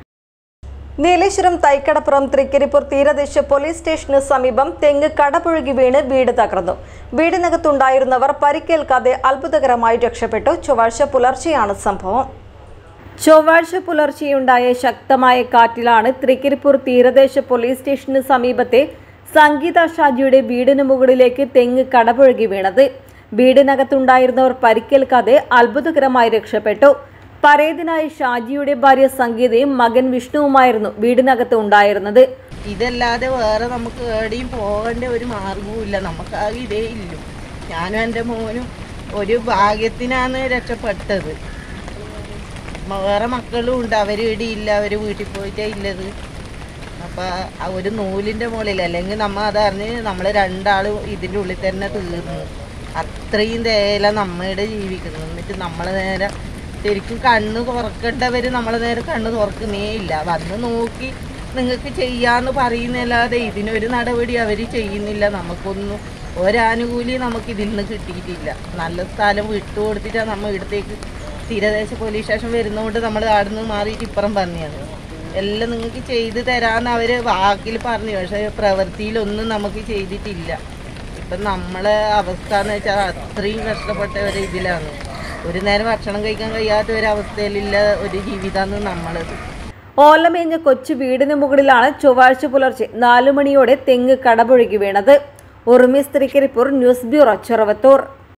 നീലേശ്വരം തൈക്കടപ്പുറം തൃക്കരിപ്പൂർ തീരദേശ പോലീസ് സ്റ്റേഷന് സമീപം തെങ്ങ് കടപുഴകി വീണ് വീട് തകർന്നു വീടിനകത്തുണ്ടായിരുന്നവർ പരിക്കേൽക്കാതെ അത്ഭുതകരമായി രക്ഷപ്പെട്ടു ചൊവ്വാഴ്ച പുലർച്ചെയാണ് സംഭവം ചൊവ്വാഴ്ച പുലർച്ചെയുണ്ടായ ശക്തമായ കാറ്റിലാണ് തൃക്കരിപ്പൂർ തീരദേശ പോലീസ് സ്റ്റേഷന് സമീപത്തെ സംഗീത ഷാജിയുടെ വീടിന് മുകളിലേക്ക് തെങ്ങ് കടപുഴകി വീണത് വീടിനകത്തുണ്ടായിരുന്നവർ പരിക്കേൽക്കാതെ അത്ഭുതകരമായി രക്ഷപ്പെട്ടു പരേതനായ ഷാജിയുടെ ഭാര്യ സംഗീതയും മകൻ വിഷ്ണുവുമായിരുന്നു വീടിനകത്ത് ഉണ്ടായിരുന്നത് ഇതല്ലാതെ വേറെ നമുക്ക് എവിടെയും പോകേണ്ട ഒരു മാർഗവും ഇല്ല നമുക്ക് ആ ഇതേ ഇല്ലു ഞാനും എൻ്റെ മോനും ഒരു ഭാഗ്യത്തിനാണ് രക്ഷപ്പെട്ടത് മ- വേറെ മക്കളും ഉണ്ട് അവർ ഇവിടെ ഇല്ല അവർ വീട്ടിൽ പോയിട്ടേ ഇല്ലത് അപ്പം ആ ഒരു നൂലിൻ്റെ മുകളിൽ അല്ലെങ്കിൽ നമ്മ അതറിഞ്ഞ് നമ്മൾ രണ്ടാളും ഇതിൻ്റെ ഉള്ളിൽ തന്നെ തീർന്നു അത്രയും തേല നമ്മയുടെ ജീവിക്കുന്നത് എന്നിട്ട് നമ്മൾ നേരെ ശരിക്കും കണ്ണ് തുറക്കേണ്ടവർ നമ്മൾ നേരെ കണ്ണ് തുറക്കുന്നേ ഇല്ല വന്ന് നോക്കി നിങ്ങൾക്ക് ചെയ്യാന്ന് പറയുന്നല്ലാതെ ഇതിനൊരു നടപടി അവർ ചെയ്യുന്നില്ല നമുക്കൊന്നും ഒരാനുകൂല്യം നമുക്ക് ഇതിൽ നിന്ന് കിട്ടിയിട്ടില്ല നല്ല സ്ഥലം വിട്ടുകൊടുത്തിട്ടാണ് നമ്മൾ ഇവിടത്തേക്ക് തീരദേശ പോലീസ് സ്റ്റേഷൻ വരുന്നതുകൊണ്ട് നമ്മൾ അവിടെ നിന്ന് മാറിയിട്ട് ഇപ്പുറം പറഞ്ഞത് എല്ലാം നിങ്ങൾക്ക് ചെയ്തു തരാമെന്ന് അവർ വാക്കിൽ പറഞ്ഞു പക്ഷേ പ്രവൃത്തിയിലൊന്നും നമുക്ക് ചെയ്തിട്ടില്ല ഇപ്പം നമ്മളെ അവസ്ഥ എന്ന് വെച്ചാൽ അത്രയും കഷ്ടപ്പെട്ട ഒരു ഇതിലാണ് ഒരു നേരം ഭക്ഷണം കഴിക്കാൻ കഴിയാത്ത ഒരു അവസ്ഥയിലുള്ള ഒരു ജീവിതമാണ് നമ്മളത് ഓലമേഞ്ഞ കൊച്ചു വീടിന് മുകളിലാണ് ചൊവ്വാഴ്ച പുലർച്ചെ നാലു മണിയോടെ തെങ്ങ് കടപുഴകി വീണത് ഉറുമീസ് തൃക്കരിപ്പൂർ ന്യൂസ് ബ്യൂറോ ചെറുവത്തൂർ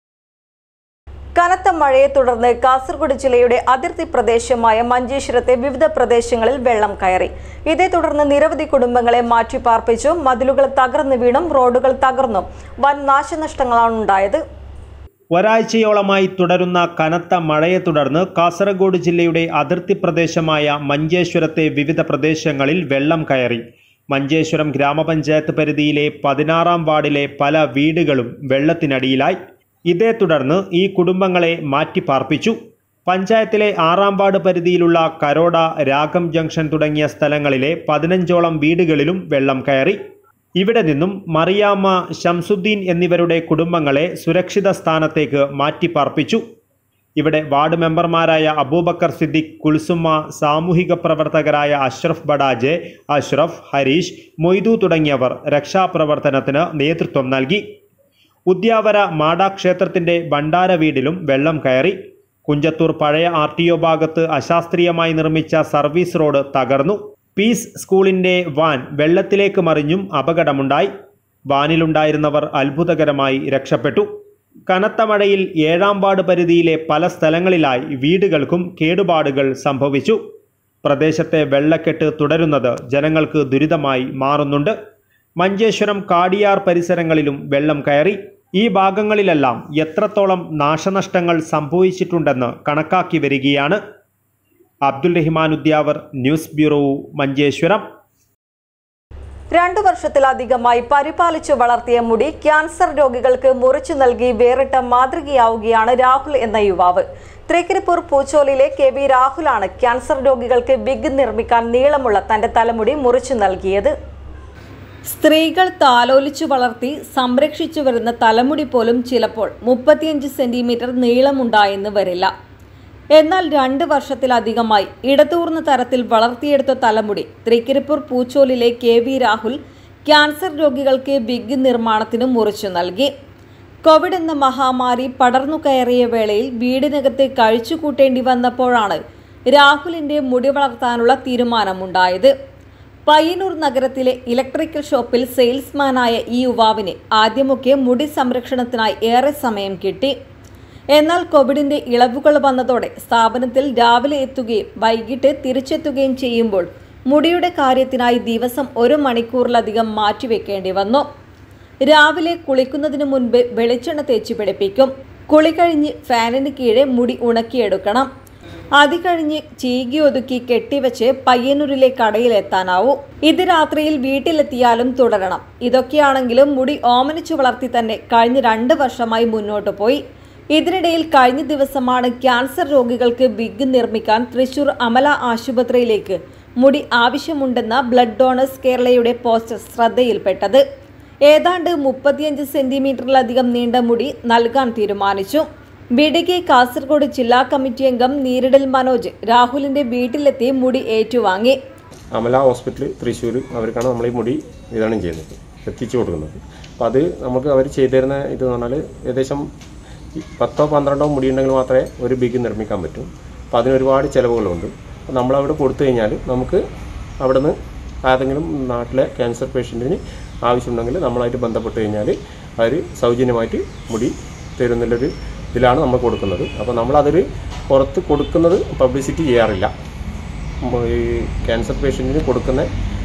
കനത്ത മഴയെ തുടർന്ന് കാസർഗോഡ് ജില്ലയുടെ അതിർത്തി പ്രദേശമായ മഞ്ചേശ്വരത്തെ വിവിധ പ്രദേശങ്ങളിൽ വെള്ളം കയറി ഇതേ തുടർന്ന് നിരവധി കുടുംബങ്ങളെ മാറ്റിപ്പാർപ്പിച്ചു മതിലുകൾ തകർന്നു വീണും റോഡുകൾ തകർന്നും വൻ നാശനഷ്ടങ്ങളാണ് ഉണ്ടായത് ഒരാഴ്ചയോളമായി തുടരുന്ന കനത്ത മഴയെ തുടർന്ന് കാസർഗോഡ് ജില്ലയുടെ അതിർത്തി പ്രദേശമായ മഞ്ചേശ്വരത്തെ വിവിധ പ്രദേശങ്ങളിൽ വെള്ളം കയറി മഞ്ചേശ്വരം ഗ്രാമപഞ്ചായത്ത് പരിധിയിലെ പതിനാറാം വാർഡിലെ പല വീടുകളും വെള്ളത്തിനടിയിലായി ഇതേ തുടർന്ന് ഈ കുടുംബങ്ങളെ മാറ്റിപ്പാർപ്പിച്ചു പഞ്ചായത്തിലെ ആറാം വാർഡ് പരിധിയിലുള്ള കരോട രാഗം ജംഗ്ഷൻ തുടങ്ങിയ സ്ഥലങ്ങളിലെ പതിനഞ്ചോളം വീടുകളിലും വെള്ളം കയറി ഇവിടെ നിന്നും മറിയാമ്മ ഷംസുദ്ദീൻ എന്നിവരുടെ കുടുംബങ്ങളെ സുരക്ഷിത സ്ഥാനത്തേക്ക് മാറ്റിപ്പാർപ്പിച്ചു ഇവിടെ വാർഡ് മെമ്പർമാരായ അബൂബക്കർ സിദ്ദിഖ് കുൽസുമ്മ സാമൂഹിക പ്രവർത്തകരായ അഷ്റഫ് ബഡാജെ അഷ്റഫ് ഹരീഷ് മൊയ്തു തുടങ്ങിയവർ രക്ഷാപ്രവർത്തനത്തിന് നേതൃത്വം നൽകി ഉദ്യാവര മാടാ ക്ഷേത്രത്തിന്റെ ഭണ്ഡാര വീടിലും വെള്ളം കയറി കുഞ്ചത്തൂർ പഴയ ആർ ടി ഒ ഭാഗത്ത് അശാസ്ത്രീയമായി നിർമ്മിച്ച സർവീസ് റോഡ് തകർന്നു പീസ് സ്കൂളിന്റെ വാൻ വെള്ളത്തിലേക്ക് മറിഞ്ഞും അപകടമുണ്ടായി വാനിലുണ്ടായിരുന്നവർ അത്ഭുതകരമായി രക്ഷപ്പെട്ടു കനത്ത മഴയിൽ ഏഴാം വാർഡ് പരിധിയിലെ പല സ്ഥലങ്ങളിലായി വീടുകൾക്കും കേടുപാടുകൾ സംഭവിച്ചു പ്രദേശത്തെ വെള്ളക്കെട്ട് തുടരുന്നത് ജനങ്ങൾക്ക് ദുരിതമായി മാറുന്നുണ്ട് മഞ്ചേശ്വരം കാടിയാർ പരിസരങ്ങളിലും വെള്ളം കയറി ഈ ഭാഗങ്ങളിലെല്ലാം എത്രത്തോളം നാശനഷ്ടങ്ങൾ സംഭവിച്ചിട്ടുണ്ടെന്ന് കണക്കാക്കി വരികയാണ് അബ്ദുൽ റഹ്മാൻ ഉദ്യാവർ ന്യൂസ് ബ്യൂറോ മഞ്ചേശ്വരം രണ്ടു വർഷത്തിലധികമായി പരിപാലിച്ചു വളർത്തിയ മുടി ക്യാൻസർ രോഗികൾക്ക് മുറിച്ചു നൽകി വേറിട്ട മാതൃകയാവുകയാണ് രാഹുൽ എന്ന യുവാവ് തൃക്കരിപ്പൂർ പൂച്ചോലിലെ കെ വി രാഹുലാണ് ക്യാൻസർ രോഗികൾക്ക് വിഗ് നിർമ്മിക്കാൻ നീളമുള്ള തന്റെ തലമുടി മുറിച്ചു നൽകിയത് സ്ത്രീകൾ താലോലിച്ചു വളർത്തി സംരക്ഷിച്ചു വരുന്ന തലമുടി പോലും ചിലപ്പോൾ മുപ്പത്തിയഞ്ച് സെന്റിമീറ്റർ നീളമുണ്ടായെന്ന് വരില്ല എന്നാൽ രണ്ട് വർഷത്തിലധികമായി ഇടതൂർന്ന തരത്തിൽ വളർത്തിയെടുത്ത തലമുടി തൃക്കരിപ്പൂർ പൂച്ചോലിലെ കെ വി രാഹുൽ ക്യാൻസർ രോഗികൾക്ക് ബിഗ് നിർമ്മാണത്തിന് മുറിച്ചു നൽകി കോവിഡ് എന്ന മഹാമാരി പടർന്നു കയറിയ വേളയിൽ വീടിനകത്ത് കഴിച്ചുകൂട്ടേണ്ടി വന്നപ്പോഴാണ് രാഹുലിന്റെ മുടി വളർത്താനുള്ള തീരുമാനമുണ്ടായത് പയ്യന്നൂർ നഗരത്തിലെ ഇലക്ട്രിക്കൽ ഷോപ്പിൽ സെയിൽസ്മാനായ ഈ യുവാവിന് ആദ്യമൊക്കെ മുടി സംരക്ഷണത്തിനായി ഏറെ സമയം കിട്ടി എന്നാൽ കോവിഡിന്റെ ഇളവുകൾ വന്നതോടെ സ്ഥാപനത്തിൽ രാവിലെ എത്തുകയും വൈകിട്ട് തിരിച്ചെത്തുകയും ചെയ്യുമ്പോൾ മുടിയുടെ കാര്യത്തിനായി ദിവസം ഒരു മണിക്കൂറിലധികം മാറ്റിവെക്കേണ്ടി വന്നു രാവിലെ കുളിക്കുന്നതിന് മുൻപ് വെളിച്ചെണ്ണ തേച്ച് പിടിപ്പിക്കും കുളി കഴിഞ്ഞ് ഫാനിന് കീഴെ മുടി ഉണക്കിയെടുക്കണം അത് കഴിഞ്ഞ് ചീകി ഒതുക്കി കെട്ടിവെച്ച് പയ്യന്നൂരിലെ കടയിലെത്താനാവൂ ഇത് രാത്രിയിൽ വീട്ടിലെത്തിയാലും തുടരണം ഇതൊക്കെയാണെങ്കിലും മുടി ഓമനിച്ചു വളർത്തി തന്നെ കഴിഞ്ഞ രണ്ട് വർഷമായി മുന്നോട്ട് പോയി ഇതിനിടയിൽ കഴിഞ്ഞ ദിവസമാണ് ക്യാൻസർ രോഗികൾക്ക് ബിഗ് നിർമ്മിക്കാൻ തൃശൂർ അമല ആശുപത്രിയിലേക്ക് മുടി ആവശ്യമുണ്ടെന്ന ബ്ലഡ് ഡോണേഴ്സ് കേരളയുടെ പോസ്റ്റർ ശ്രദ്ധയിൽപ്പെട്ടത് ഏതാണ്ട് മുപ്പത്തിയഞ്ച് സെന്റിമീറ്ററിലധികം നീണ്ട മുടി നൽകാൻ തീരുമാനിച്ചു ബിഡികെ കാസർഗോഡ് ജില്ലാ കമ്മിറ്റി അംഗം നീരിടൽ മനോജ് രാഹുലിന്റെ വീട്ടിലെത്തി മുടി ഏറ്റുവാങ്ങി അമല ഹോസ്പിറ്റൽ തൃശ്ശൂർ അവർക്കാണ് നമ്മൾ ഈ മുടി വിതരണം ചെയ്യുന്നത് എത്തിച്ചു കൊടുക്കുന്നത് അപ്പോൾ അത് നമുക്ക് അവർ ചെയ്തു തരുന്ന ഇത് എന്ന് പറഞ്ഞാൽ ഏകദേശം ഈ പത്തോ പന്ത്രണ്ടോ മുടി ഉണ്ടെങ്കിൽ മാത്രമേ ഒരു ബിഗ് നിർമ്മിക്കാൻ പറ്റൂ അപ്പോൾ അതിന് ഒരുപാട് ചിലവുകളുണ്ട് അപ്പോൾ നമ്മളവിടെ കൊടുത്തു കഴിഞ്ഞാൽ നമുക്ക് അവിടെ നിന്ന് ഏതെങ്കിലും നാട്ടിലെ ക്യാൻസർ പേഷ്യൻറ്റിന് ആവശ്യമുണ്ടെങ്കിൽ നമ്മളായിട്ട് ബന്ധപ്പെട്ട് കഴിഞ്ഞാൽ അവർ സൗജന്യമായിട്ട് മുടി തരുന്നുള്ളൊരു ഇതിലാണ് നമ്മൾ കൊടുക്കുന്നത് അപ്പോൾ നമ്മളതൊരു പുറത്ത് കൊടുക്കുന്നത് പബ്ലിസിറ്റി ചെയ്യാറില്ല ഉം, ഈ ക്യാൻസർ പേഷ്യൻറ്റിന് കൊടുക്കുന്ന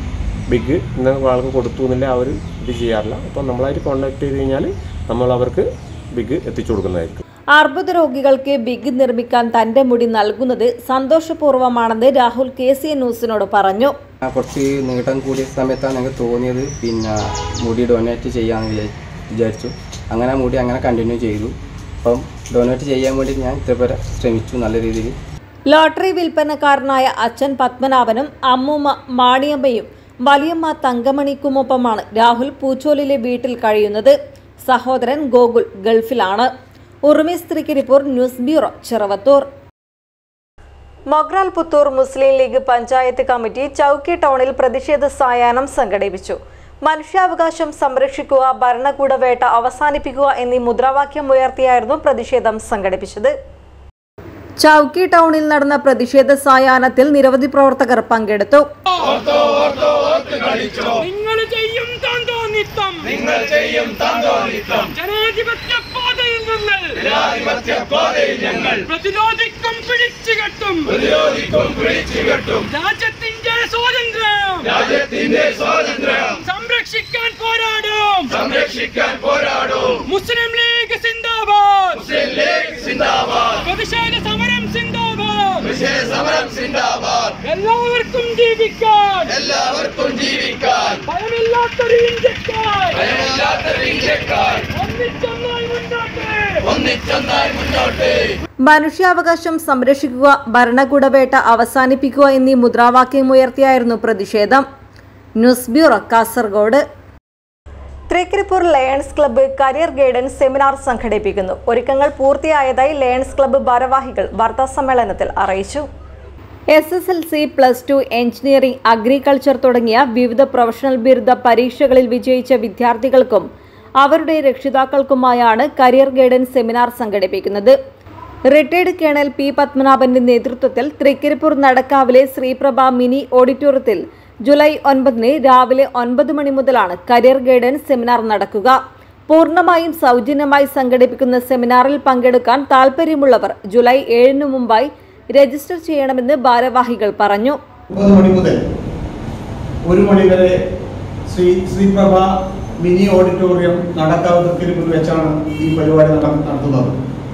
ബിഗ് ഇന്ന ആൾക്ക് കൊടുത്തു എന്നില്ല അവർ ഇത് ചെയ്യാറില്ല അപ്പോൾ നമ്മളായിട്ട് കോൺടാക്ട് ചെയ്ത് കഴിഞ്ഞാൽ നമ്മൾ അവർക്ക് ബിഗ് എത്തിച്ചു കൊടുക്കുന്നതായിരിക്കും അർബുദ രോഗികൾക്ക് ബിഗ് നിർമ്മിക്കാൻ തന്റെ മുടി നൽകുന്നത് സന്തോഷപൂർവ്വമാണെന്ന് രാഹുൽ കെ സി എൻ ന്യൂസിനോട് പറഞ്ഞു ആ, കുറച്ച് നീട്ടം കൂടിയ സമയത്താണ് ഞങ്ങൾക്ക് തോന്നിയത് പിന്നെ മുടി ഡൊണേറ്റ് ചെയ്യാമെന്ന് വിചാ- വിചാരിച്ചു അങ്ങനെ ആ മുടി അങ്ങനെ കണ്ടിന്യൂ ചെയ്തു അപ്പം ഡൊണേറ്റ് ചെയ്യാൻ വേണ്ടി ഞാൻ ഇതേപോലെ ശ്രമിച്ചു നല്ല രീതിയിൽ ലോട്ടറി വിൽപ്പനക്കാരനായ അച്ഛൻ പത്മനാഭനും അമ്മൂമ്മ മാണിയമ്മയും വലിയമ്മ തങ്കമണിക്കുമൊപ്പമാണ് രാഹുൽ പൂച്ചോലിലെ വീട്ടിൽ കഴിയുന്നത് സഹോദരൻ ഗോകുൽ ഗൾഫിലാണ് Urumees Trikaripur news bureau Cheruvathur Mogral Puthur Muslim League panchayat committee Chowki ടൗണിൽ പ്രതിഷേധ സായാഹ്നം സംഘടിപ്പിച്ചു മനുഷ്യാവകാശം സംരക്ഷിക്കുക ഭരണകൂടവേട്ട അവസാനിപ്പിക്കുക എന്നീ മുദ്രാവാക്യം ഉയർത്തിയായിരുന്നു പ്രതിഷേധം സംഘടിപ്പിച്ചത് ചൌക്കി ടൗണിൽ നടന്ന പ്രതിഷേധ സായാഹ്നത്തിൽ നിരവധി പ്രവർത്തകർ പങ്കെടുത്തു നിങ്ങൾ ചെയ്യും താന്തോന്നിത്തം നിങ്ങൾ ചെയ്യും താന്തോന്നിത്തം ജനാധിപത്യ പാതയിൽ ഞങ്ങൾ ജനാധിപത്യ പാതയിൽ ഞങ്ങൾ പ്രതിരോധിക്കും പിടിച്ചുകെട്ടും പ്രതിരോധിക്കും പിടിച്ചുകെട്ടും രാജ്യത്തിന്റെ സ്വാതന്ത്ര്യം രാജ്യത്തിന്റെ സ്വാതന്ത്ര്യം സംരക്ഷിക്കാൻ പോരാടും സംരക്ഷിക്കാൻ പോരാടും മുസ്ലിം ലീഗ് സിന്ദാബാദ് മുസ്ലിം ലീഗ് സിന്ദാബാദ് പ്രതിഷേധ സമരം സിന്ദാബാദ് പ്രതിഷേധ സമരം സിന്ദാബാദ് എല്ലാവർക്കും ജീവിക്കാൻ എല്ലാവർക്കും ജീവിക്കാൻ ഭയമില്ലാത്തൊരു ഇന്ത്യക്കാർ ഭയമില്ലാത്തൊരു ഇന്ത്യക്കാർ ഒന്നിച്ചൊന്നായി മുന്നോട്ട് ഒന്നിച്ചൊന്നായി മുന്നോട്ട് മനുഷ്യാവകാശം സംരക്ഷിക്കുക ഭരണകൂടവേട്ട അവസാനിപ്പിക്കുക എന്നീ മുദ്രാവാക്യം ഉയർത്തിയായിരുന്നു പ്രതിഷേധം news bureau Kasaragod Trikaripur Lions Club career guidance seminar സംഘടിപ്പിക്കുന്നു ഒരുക്കങ്ങൾ പൂർത്തിയായതായി ലയൺസ് ക്ലബ്ബ് ഭാരവാഹികൾ വാർത്താസമ്മേളനത്തിൽ അറിയിച്ചു S S L C plus two engineering agriculture തുടങ്ങിയ വിവിധ പ്രൊഫഷണൽ ബിരുദ പരീക്ഷകളിൽ വിജയിച്ച വിദ്യാർത്ഥികൾക്കും അവരുടെ രക്ഷിതാക്കൾക്കുമായാണ് കരിയർ ഗൈഡൻസ് സെമിനാർ സംഘടിപ്പിക്കുന്നത് റിട്ടയർഡ് കേണൽ പി പത്മനാഭന്റെ നേതൃത്വത്തിൽ തൃക്കരിപ്പൂർ നടക്കാവിലെ ശ്രീപ്രഭ മിനി ഓഡിറ്റോറിയത്തിൽ ജൂലൈ ഒൻപതിന് രാവിലെ ഒൻപത് മണി മുതലാണ് കരിയർ ഗൈഡൻസ് സെമിനാർ നടക്കുക പൂർണ്ണമായും സൗജന്യമായി സംഘടിപ്പിക്കുന്ന സെമിനാറിൽ പങ്കെടുക്കാൻ താൽപ്പര്യമുള്ളവർ ജൂലൈ ഏഴിന് മുമ്പായി രജിസ്റ്റർ ചെയ്യണമെന്ന് ഭാരവാഹികൾ പറഞ്ഞു ഒമ്പത് മണി മുതൽ ഒരു മണി വരെ ശ്രീ ശ്രീപ്രഭ മിനി ഓഡിറ്റോറിയം നടക്കാവ് തൃക്കരിപ്പൂർ വെച്ചാണ് ഈ പരിപാടി നട- നടത്തുന്നത്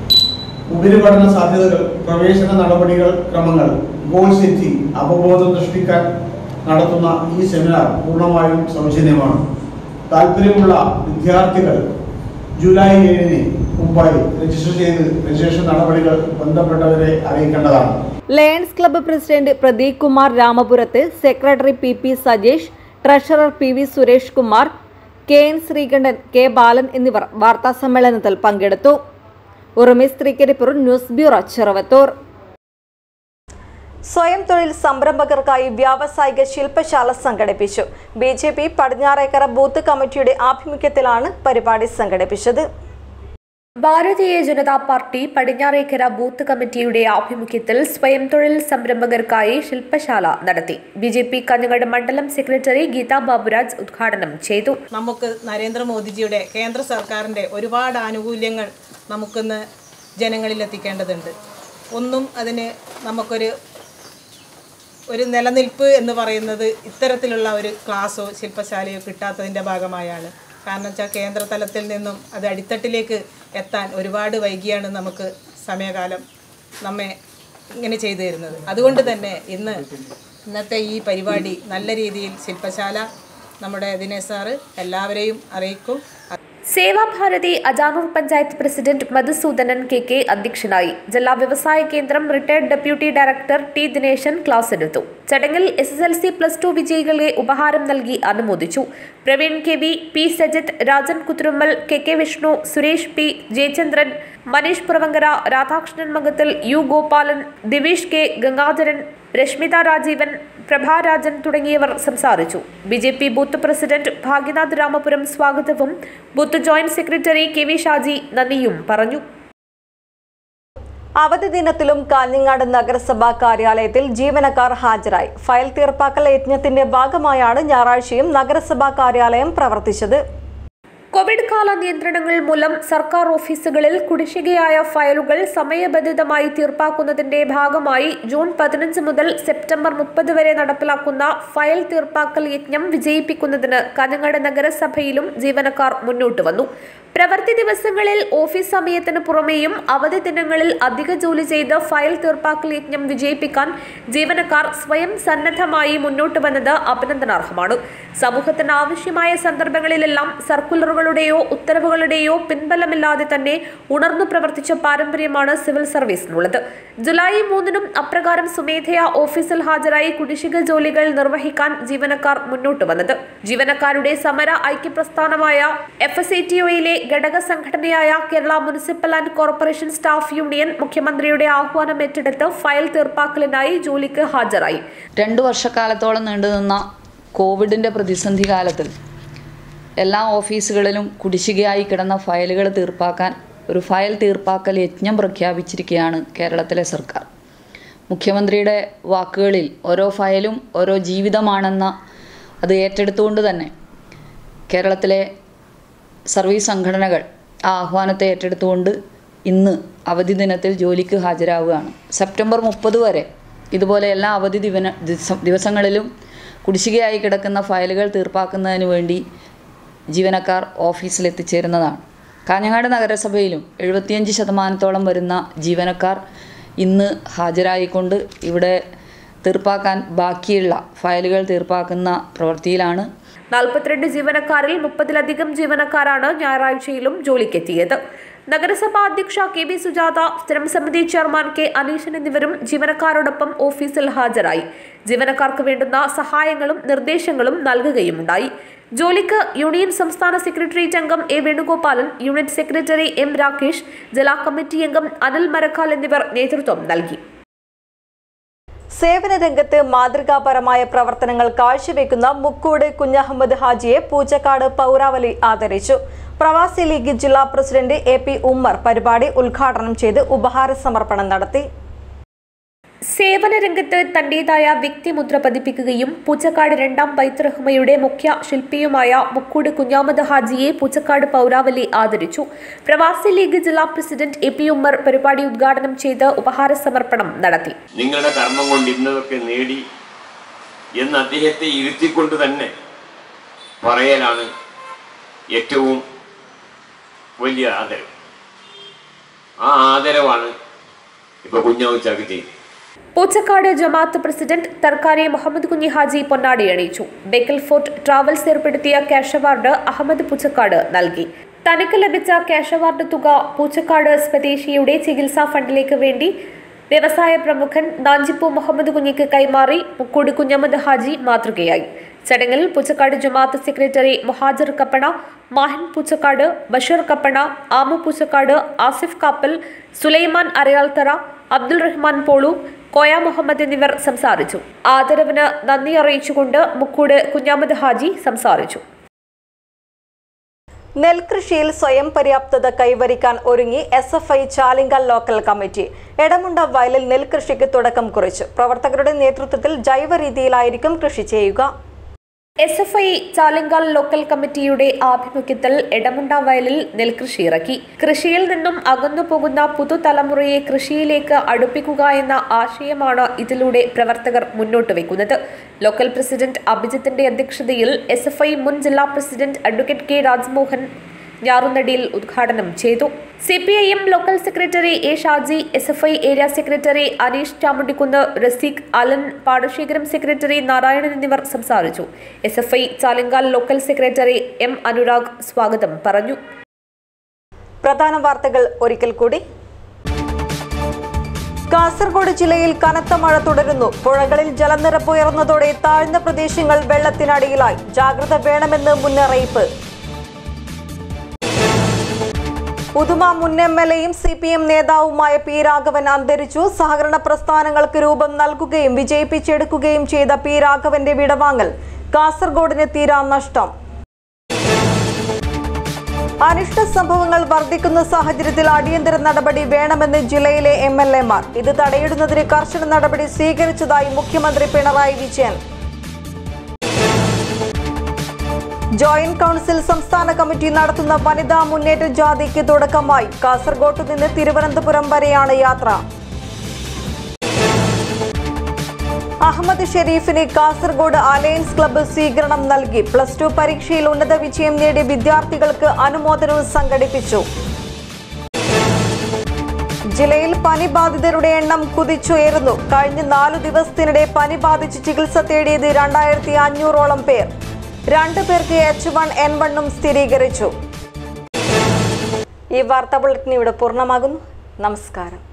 ഉപരിപഠന സാധ്യതകൾ പ്രവേശന നടപടികൾ ക്രമങ്ങൾ ഗോൾ സെറ്റിംഗ് അവബോധം സൃഷ്ടിക്കാൻ നടത്തുന്ന ഈ സെമിനാർ പൂർണ്ണമായും സൗജന്യമാണ് താല്പര്യമുള്ള വിദ്യാർത്ഥികൾ ജൂലൈ ഏഴിന് മുമ്പായി രജിസ്റ്റർ ചെയ്ത് രജിസ്ട്രേഷൻ നടപടികൾ ബന്ധപ്പെട്ടവരെ അറിയിക്കേണ്ടതാണ് Lions Club president Pradeep Kumar രാമപുരത്ത് secretary P P Sajesh treasurer P V Suresh Kumar K N Sreekantan K Balan എന്നിവർ വാർത്താസമ്മേളനത്തിൽ പങ്കെടുത്തു ഉറുമീസ് തൃക്കരിപ്പൂർ ന്യൂസ് ബ്യൂറോ ചെറുവത്തൂർ സ്വയം തൊഴിൽ സംരംഭകർക്കായി വ്യാവസായിക ശില്പശാല സംഘടിപ്പിച്ചു B J P Padinjarekkara booth കമ്മിറ്റിയുടെ ആഭിമുഖ്യത്തിലാണ് പരിപാടി സംഘടിപ്പിച്ചത് ഭാരതീയ ജനതാ പാർട്ടി പടിഞ്ഞാറേക്കര ബൂത്ത് കമ്മിറ്റിയുടെ ആഭിമുഖ്യത്തിൽ സ്വയം തൊഴിൽ സംരംഭകർക്കായി ശില്പശാല നടത്തി ബി ജെ പി കഞ്ഞങ്ങാട് മണ്ഡലം സെക്രട്ടറി ഗീതാ ബാബുരാജ് ഉദ്ഘാടനം ചെയ്തു നമുക്ക് നരേന്ദ്രമോദിജിയുടെ കേന്ദ്ര സർക്കാരിൻ്റെ ഒരുപാട് ആനുകൂല്യങ്ങൾ നമുക്കിന്ന് ജനങ്ങളിൽ എത്തിക്കേണ്ടതുണ്ട് ഒന്നും അതിന് നമുക്കൊരു ഒരു നിലനിൽപ്പ് എന്ന് പറയുന്നത് ഇത്തരത്തിലുള്ള ഒരു ക്ലാസ്സോ ശില്പശാലയോ കിട്ടാത്തതിൻ്റെ ഭാഗമായാണ് കാരണം വെച്ചാൽ കേന്ദ്ര തലത്തിൽ നിന്നും അത് അടിത്തട്ടിലേക്ക് എത്താൻ ഒരുപാട് വൈകിയാണ് നമുക്ക് സമയകാലം നമ്മെ ഇങ്ങനെ ചെയ്തു തരുന്നത് അതുകൊണ്ട് തന്നെ ഇന്ന് ഇന്നത്തെ ഈ പരിപാടി നല്ല രീതിയിൽ ശില്പശാല നമ്മുടെ ദിനേശ് സാറ് എല്ലാവരെയും അറിയിക്കും Sevabharathi Ajanur panchayat president Madhusoodanan K K അധ്യക്ഷനായി ജില്ലാ വ്യവസായ കേന്ദ്രം retired deputy director T Dineshan class എടുത്തു ചടങ്ങിൽ S S L C plus two വിജയികളെ ഉപഹാരം നൽകി അനുമോദിച്ചു Praveen K V P Sajith Rajan Kuthurummal K K Vishnu Suresh P Jayachandran Maneesh Puravankara Radhakrishnan Mangathil U Gopalan Divish K Gangadharan Reshmitha Rajeevan Prabharajan തുടങ്ങിയവർ സംസാരിച്ചു B J P booth president Bhagyanath Ramapuram സ്വാഗതവും booth joint secretary K V Shaji നന്ദിയും പറഞ്ഞു അവധി ദിനത്തിലും കാഞ്ഞങ്ങാട് നഗരസഭാ കാര്യാലയത്തിൽ ജീവനക്കാർ ഹാജരായി ഫയൽ തീർപ്പാക്കൽ യജ്ഞത്തിന്റെ ഭാഗമായാണ് ഞായറാഴ്ചയും നഗരസഭാ കാര്യാലയം പ്രവർത്തിച്ചത് കോവിഡ് കാല നിയന്ത്രണങ്ങൾ മൂലം സർക്കാർ ഓഫീസുകളിൽ കുടിശ്ശികയായ ഫയലുകൾ സമയബന്ധിതമായി തീർപ്പാക്കുന്നതിന്റെ ഭാഗമായി ജൂൺ പതിനഞ്ച് മുതൽ സെപ്റ്റംബർ മുപ്പത് വരെ നടപ്പിലാക്കുന്ന ഫയൽ തീർപ്പാക്കൽ യജ്ഞം വിജയിപ്പിക്കുന്നതിന് കാഞ്ഞങ്ങാട് നഗരസഭയിലും ജീവനക്കാർ മുന്നോട്ട് വന്നു പ്രവൃത്തി ദിവസങ്ങളിൽ ഓഫീസ് സമയത്തിന് പുറമെയും അവധി ദിനങ്ങളിൽ അധിക ജോലി ചെയ്ത് ഫയൽ തീർപ്പാക്കൽ യജ്ഞം വിജയിപ്പിക്കാൻ ജീവനക്കാർ സ്വയം സന്നദ്ധമായി മുന്നോട്ട് വന്നത് അഭിനന്ദനാർഹമാണ് സമൂഹത്തിന് ആവശ്യമായ സന്ദർഭങ്ങളിലെല്ലാം സർക്കുലറുകളുടെയോ ഉത്തരവുകളുടെയോ പിൻബലമില്ലാതെ തന്നെ ഉണർന്നു പ്രവർത്തിച്ച പാരമ്പര്യമാണ് സിവിൽ സർവീസിനുള്ളത് ജൂലൈ മൂന്നിനും അപ്രകാരം സ്വമേധയാ ഓഫീസിൽ ഹാജരായി കുടിശ്ശിക ജോലികൾ നിർവഹിക്കാൻ ജീവനക്കാർ മുന്നോട്ട് വന്നത് ജീവനക്കാരുടെ സമര ഐക്യപ്രസ്ഥാനമായ എഫ് എസ് എ ടി ഒയിലെ ഘടക സംഘടനയായ Kerala municipal and corporation staff union മുഖ്യമന്ത്രിയുടെ ആഹ്വാനം ഏറ്റെടുത്ത് ഫയൽ തീർപ്പാക്കലിനായി ജോലിക്ക് ഹാജരായി രണ്ടു വർഷക്കാലത്തോളം നീണ്ടുനിന്ന കോവിഡിൻ്റെ പ്രതിസന്ധി കാലത്തിൽ എല്ലാ ഓഫീസുകളിലും കുടിശ്ശികയായി കിടന്ന ഫയലുകൾ തീർപ്പാക്കാൻ ഒരു ഫയൽ തീർപ്പാക്കൽ യജ്ഞം പ്രഖ്യാപിച്ചിരിക്കുകയാണ് കേരളത്തിലെ സർക്കാർ മുഖ്യമന്ത്രിയുടെ വാക്കുകളിൽ ഓരോ ഫയലും ഓരോ ജീവിതമാണെന്ന അത് ഏറ്റെടുത്തുകൊണ്ട് തന്നെ കേരളത്തിലെ സർവീസ് സംഘടനകൾ ആ ആഹ്വാനത്തെ ഏറ്റെടുത്തുകൊണ്ട് ഇന്ന് അവധി ദിനത്തിൽ ജോലിക്ക് ഹാജരാവുകയാണ് സെപ്റ്റംബർ മുപ്പത് വരെ ഇതുപോലെ എല്ലാ അവധി ദിവന ദിവസം ദിവസങ്ങളിലും കുടിശ്ശികയായി കിടക്കുന്ന ഫയലുകൾ തീർപ്പാക്കുന്നതിന് വേണ്ടി ജീവനക്കാർ ഓഫീസിൽ എത്തിച്ചേരുന്നതാണ് കാഞ്ഞങ്ങാട് നഗരസഭയിലും എഴുപത്തിയഞ്ച് ശതമാനത്തോളം വരുന്ന ജീവനക്കാർ ഇന്ന് ഹാജരായിക്കൊണ്ട് ഇവിടെ തീർപ്പാക്കാൻ ബാക്കിയുള്ള ഫയലുകൾ തീർപ്പാക്കുന്ന പ്രവൃത്തിയിലാണ് നാൽപ്പത്തിരണ്ട് ജീവനക്കാരിൽ മുപ്പതിലധികം ജീവനക്കാരാണ് ഞായറാഴ്ചയിലും ജോലിക്കെത്തിയത് നഗരസഭാ അധ്യക്ഷ കെ ബി സുജാത സ്ഥിരം സമിതി ചെയർമാൻ കെ അനീഷൻ എന്നിവരും ജീവനക്കാരോടൊപ്പം ഓഫീസിൽ ഹാജരായി ജീവനക്കാർക്ക് വേണ്ടുന്ന സഹായങ്ങളും നിർദ്ദേശങ്ങളും നൽകുകയുമുണ്ടായി ജോലിക്ക് യൂണിയൻ സംസ്ഥാന സെക്രട്ടേറിയറ്റ് അംഗം A Venugopalan unit secretary M Rakesh ജില്ലാ കമ്മിറ്റി അംഗം അനിൽ മരക്കാൽ എന്നിവർ നേതൃത്വം നൽകി സേവന രംഗത്ത് മാതൃകാപരമായ പ്രവർത്തനങ്ങൾ കാഴ്ചവെക്കുന്ന മുക്കൂട് കുഞ്ഞഹമ്മദ് ഹാജിയെ പൂച്ചക്കാട് പൗരാവലി ആദരിച്ചു പ്രവാസി ലീഗ് ജില്ലാ പ്രസിഡന്റ് എ പി ഉമ്മർ പരിപാടി ഉദ്ഘാടനം ചെയ്ത് ഉപഹാര സമർപ്പണം നടത്തി സേവന രംഗത്ത് തന്റേതായ വ്യക്തിമുദ്ര പതിപ്പിക്കുകയും പൂച്ചക്കാട് രണ്ടാം ബൈത്തുറഹ്മയുടെ മുഖ്യ ശില്പിയുമായ മുക്കൂട് കുഞ്ഞാമദ് ഹാജിയെ പൂച്ചക്കാട് പൗരാവലി ആദരിച്ചു പ്രവാസി ലീഗ് ജില്ലാ പ്രസിഡന്റ് എ പി ഉമ്മർ പരിപാടി ഉദ്ഘാടനം ചെയ്ത് ഉപഹാര സമർപ്പണം നടത്തി നിങ്ങളുടെ കർമ്മം കൊണ്ട് ഇന്നതൊക്കെ നേടി എന്ന് അദ്ദേഹത്തെ ഇരുത്തിക്കൊണ്ട് തന്നെ പറയലാണ് ഏറ്റവും വലിയ ആദരവ് ആ ആദരവാണ് ഇപ്പൊ കുഞ്ഞാവുച്ചാക്ക് ചെയ്തത് പൂച്ചക്കാട് ജമാഅത്ത് പ്രസിഡന്റ് തർക്കാരി മുഹമ്മദ് കുഞ്ഞി ഹാജി പൊന്നാടി അണിയിച്ചു ബേക്കൽ ഫോർട്ട് ട്രാവൽസ് ഏർപ്പെടുത്തിയ ക്യാഷ് അവാർഡ് അഹമ്മദ് പൂച്ചക്കാട് നൽകി തനിക്ക് ലഭിച്ച ക്യാഷ് അവാർഡ് തുക പൂച്ചക്കാട് സ്വദേശിയുടെ ചികിത്സാ ഫണ്ടിലേക്ക് വേണ്ടി വ്യവസായ പ്രമുഖൻ നാഞ്ചിപ്പു മുഹമ്മദ് കുഞ്ഞിക്ക് കൈമാറി മുക്കൂട് കുഞ്ഞമ്മദ് ഹാജി മാതൃകയായി ചടങ്ങിൽ പൂച്ചക്കാട് ജമാഅത്ത് സെക്രട്ടറി മുഹാജർ കപ്പണ മാഹിൻ പൂച്ചക്കാട് ബഷീർ കപ്പണ ആമു പൂച്ചക്കാട് ആസിഫ് കാപ്പൽ സുലൈമാൻ അരയാൽത്തറ അബ്ദുൾ റഹ്മാൻ പോളു കോയ മുഹമ്മദ് എന്നിവർ സംസാരിച്ചു ആദരവിന് നന്ദി അറിയിച്ചുകൊണ്ട് മുക്കൂട് കുഞ്ഞാമദ് ഹാജി സംസാരിച്ചു നെൽകൃഷിയിൽ സ്വയം പര്യാപ്തത കൈവരിക്കാൻ ഒരുങ്ങി S F I Chalingal local committee Edamunda വയലിൽ നെൽകൃഷിക്ക് തുടക്കം കുറിച്ചു പ്രവർത്തകരുടെ നേതൃത്വത്തിൽ ജൈവ രീതിയിലായിരിക്കും കൃഷി ചെയ്യുക S F I Chalingal local കമ്മിറ്റിയുടെ ആഭിമുഖ്യത്തിൽ എടമുണ്ട വയലിൽ നെൽകൃഷി ഇറക്കി കൃഷിയിൽ നിന്നും അകന്നു പോകുന്ന പുതുതലമുറയെ കൃഷിയിലേക്ക് അടുപ്പിക്കുക എന്ന ആശയമാണ് ഇതിലൂടെ പ്രവർത്തകർ മുന്നോട്ട് വയ്ക്കുന്നത് ലോക്കൽ പ്രസിഡന്റ് അഭിജിത്തിന്റെ അധ്യക്ഷതയിൽ എസ് എഫ് ഐ മുൻ ജില്ലാ പ്രസിഡന്റ് അഡ്വക്കേറ്റ് കെ രാജ്മോഹൻ ഞാറുനടിയിൽ ഉദ്ഘാടനം ചെയ്തു C P I M local secretary A Shaji S F I area secretary Aneesh Chamundikkunnu Raseeq Alan പാടശേഖരം സെക്രട്ടറി നാരായണൻ എന്നിവർ സംസാരിച്ചു S F I Chalingal local secretary M Anurag സ്വാഗതം പറഞ്ഞു പ്രധാന വാർത്തകൾ ഒരിക്കൽ കൂടി കാസർഗോഡ് ജില്ലയിൽ കനത്ത മഴ തുടരുന്നു പുഴകളിൽ ജലനിരപ്പ് ഉയർന്നതോടെ താഴ്ന്ന പ്രദേശങ്ങൾ വെള്ളത്തിനടിയിലായി ജാഗ്രത വേണമെന്ന് മുന്നറിയിപ്പ് ഉദുമ മുൻ എം എൽ എയും സി പി എം നേതാവുമായ പി രാഘവൻ അന്തരിച്ചു സഹകരണ പ്രസ്ഥാനങ്ങൾക്ക് രൂപം നൽകുകയും വിജയിപ്പിച്ചെടുക്കുകയും ചെയ്ത പി രാഘവന്റെ വിടവാങ്ങൽ കാസർഗോഡിന് തീരാ നഷ്ടം അനിഷ്ട സംഭവങ്ങൾ വർദ്ധിക്കുന്ന സാഹചര്യത്തിൽ അടിയന്തര നടപടി വേണമെന്ന് ജില്ലയിലെ എം എൽ എമാർ ഇത് തടയിടുന്നതിന് കർശന നടപടി സ്വീകരിച്ചതായി മുഖ്യമന്ത്രി പിണറായി വിജയൻ ജോയിന്റ് കൗൺസിൽ സംസ്ഥാന കമ്മിറ്റി നടത്തുന്ന വനിതാ മുന്നേറ്റ ജാഥയ്ക്ക് തുടക്കമായി കാസർഗോഡ് നിന്ന് തിരുവനന്തപുരം വരെയാണ് യാത്ര അഹമ്മദ് ഷെരീഫിന് കാസർഗോഡ് അലയൻസ് ക്ലബ്ബ് സ്വീകരണം നൽകി പ്ലസ് ടു പരീക്ഷയിൽ ഉന്നത വിജയം നേടിയ വിദ്യാർത്ഥികൾക്ക് അനുമോദനവും സംഘടിപ്പിച്ചു ജില്ലയിൽ പനി ബാധിതരുടെ എണ്ണം കുതിച്ചുയരുന്നു കഴിഞ്ഞ നാലു ദിവസത്തിനിടെ പനി ബാധിച്ച് ചികിത്സ തേടിയത് രണ്ടായിരത്തി അഞ്ഞൂറോളം പേർ രണ്ടു പേർക്ക് എച്ച് വൺ എൻ വണ്ണും സ്ഥിരീകരിച്ചു ഈ വാർത്താ ബുള്ളറ്റിൻ ഇവിടെ പൂർണ്ണമാകുന്നു നമസ്കാരം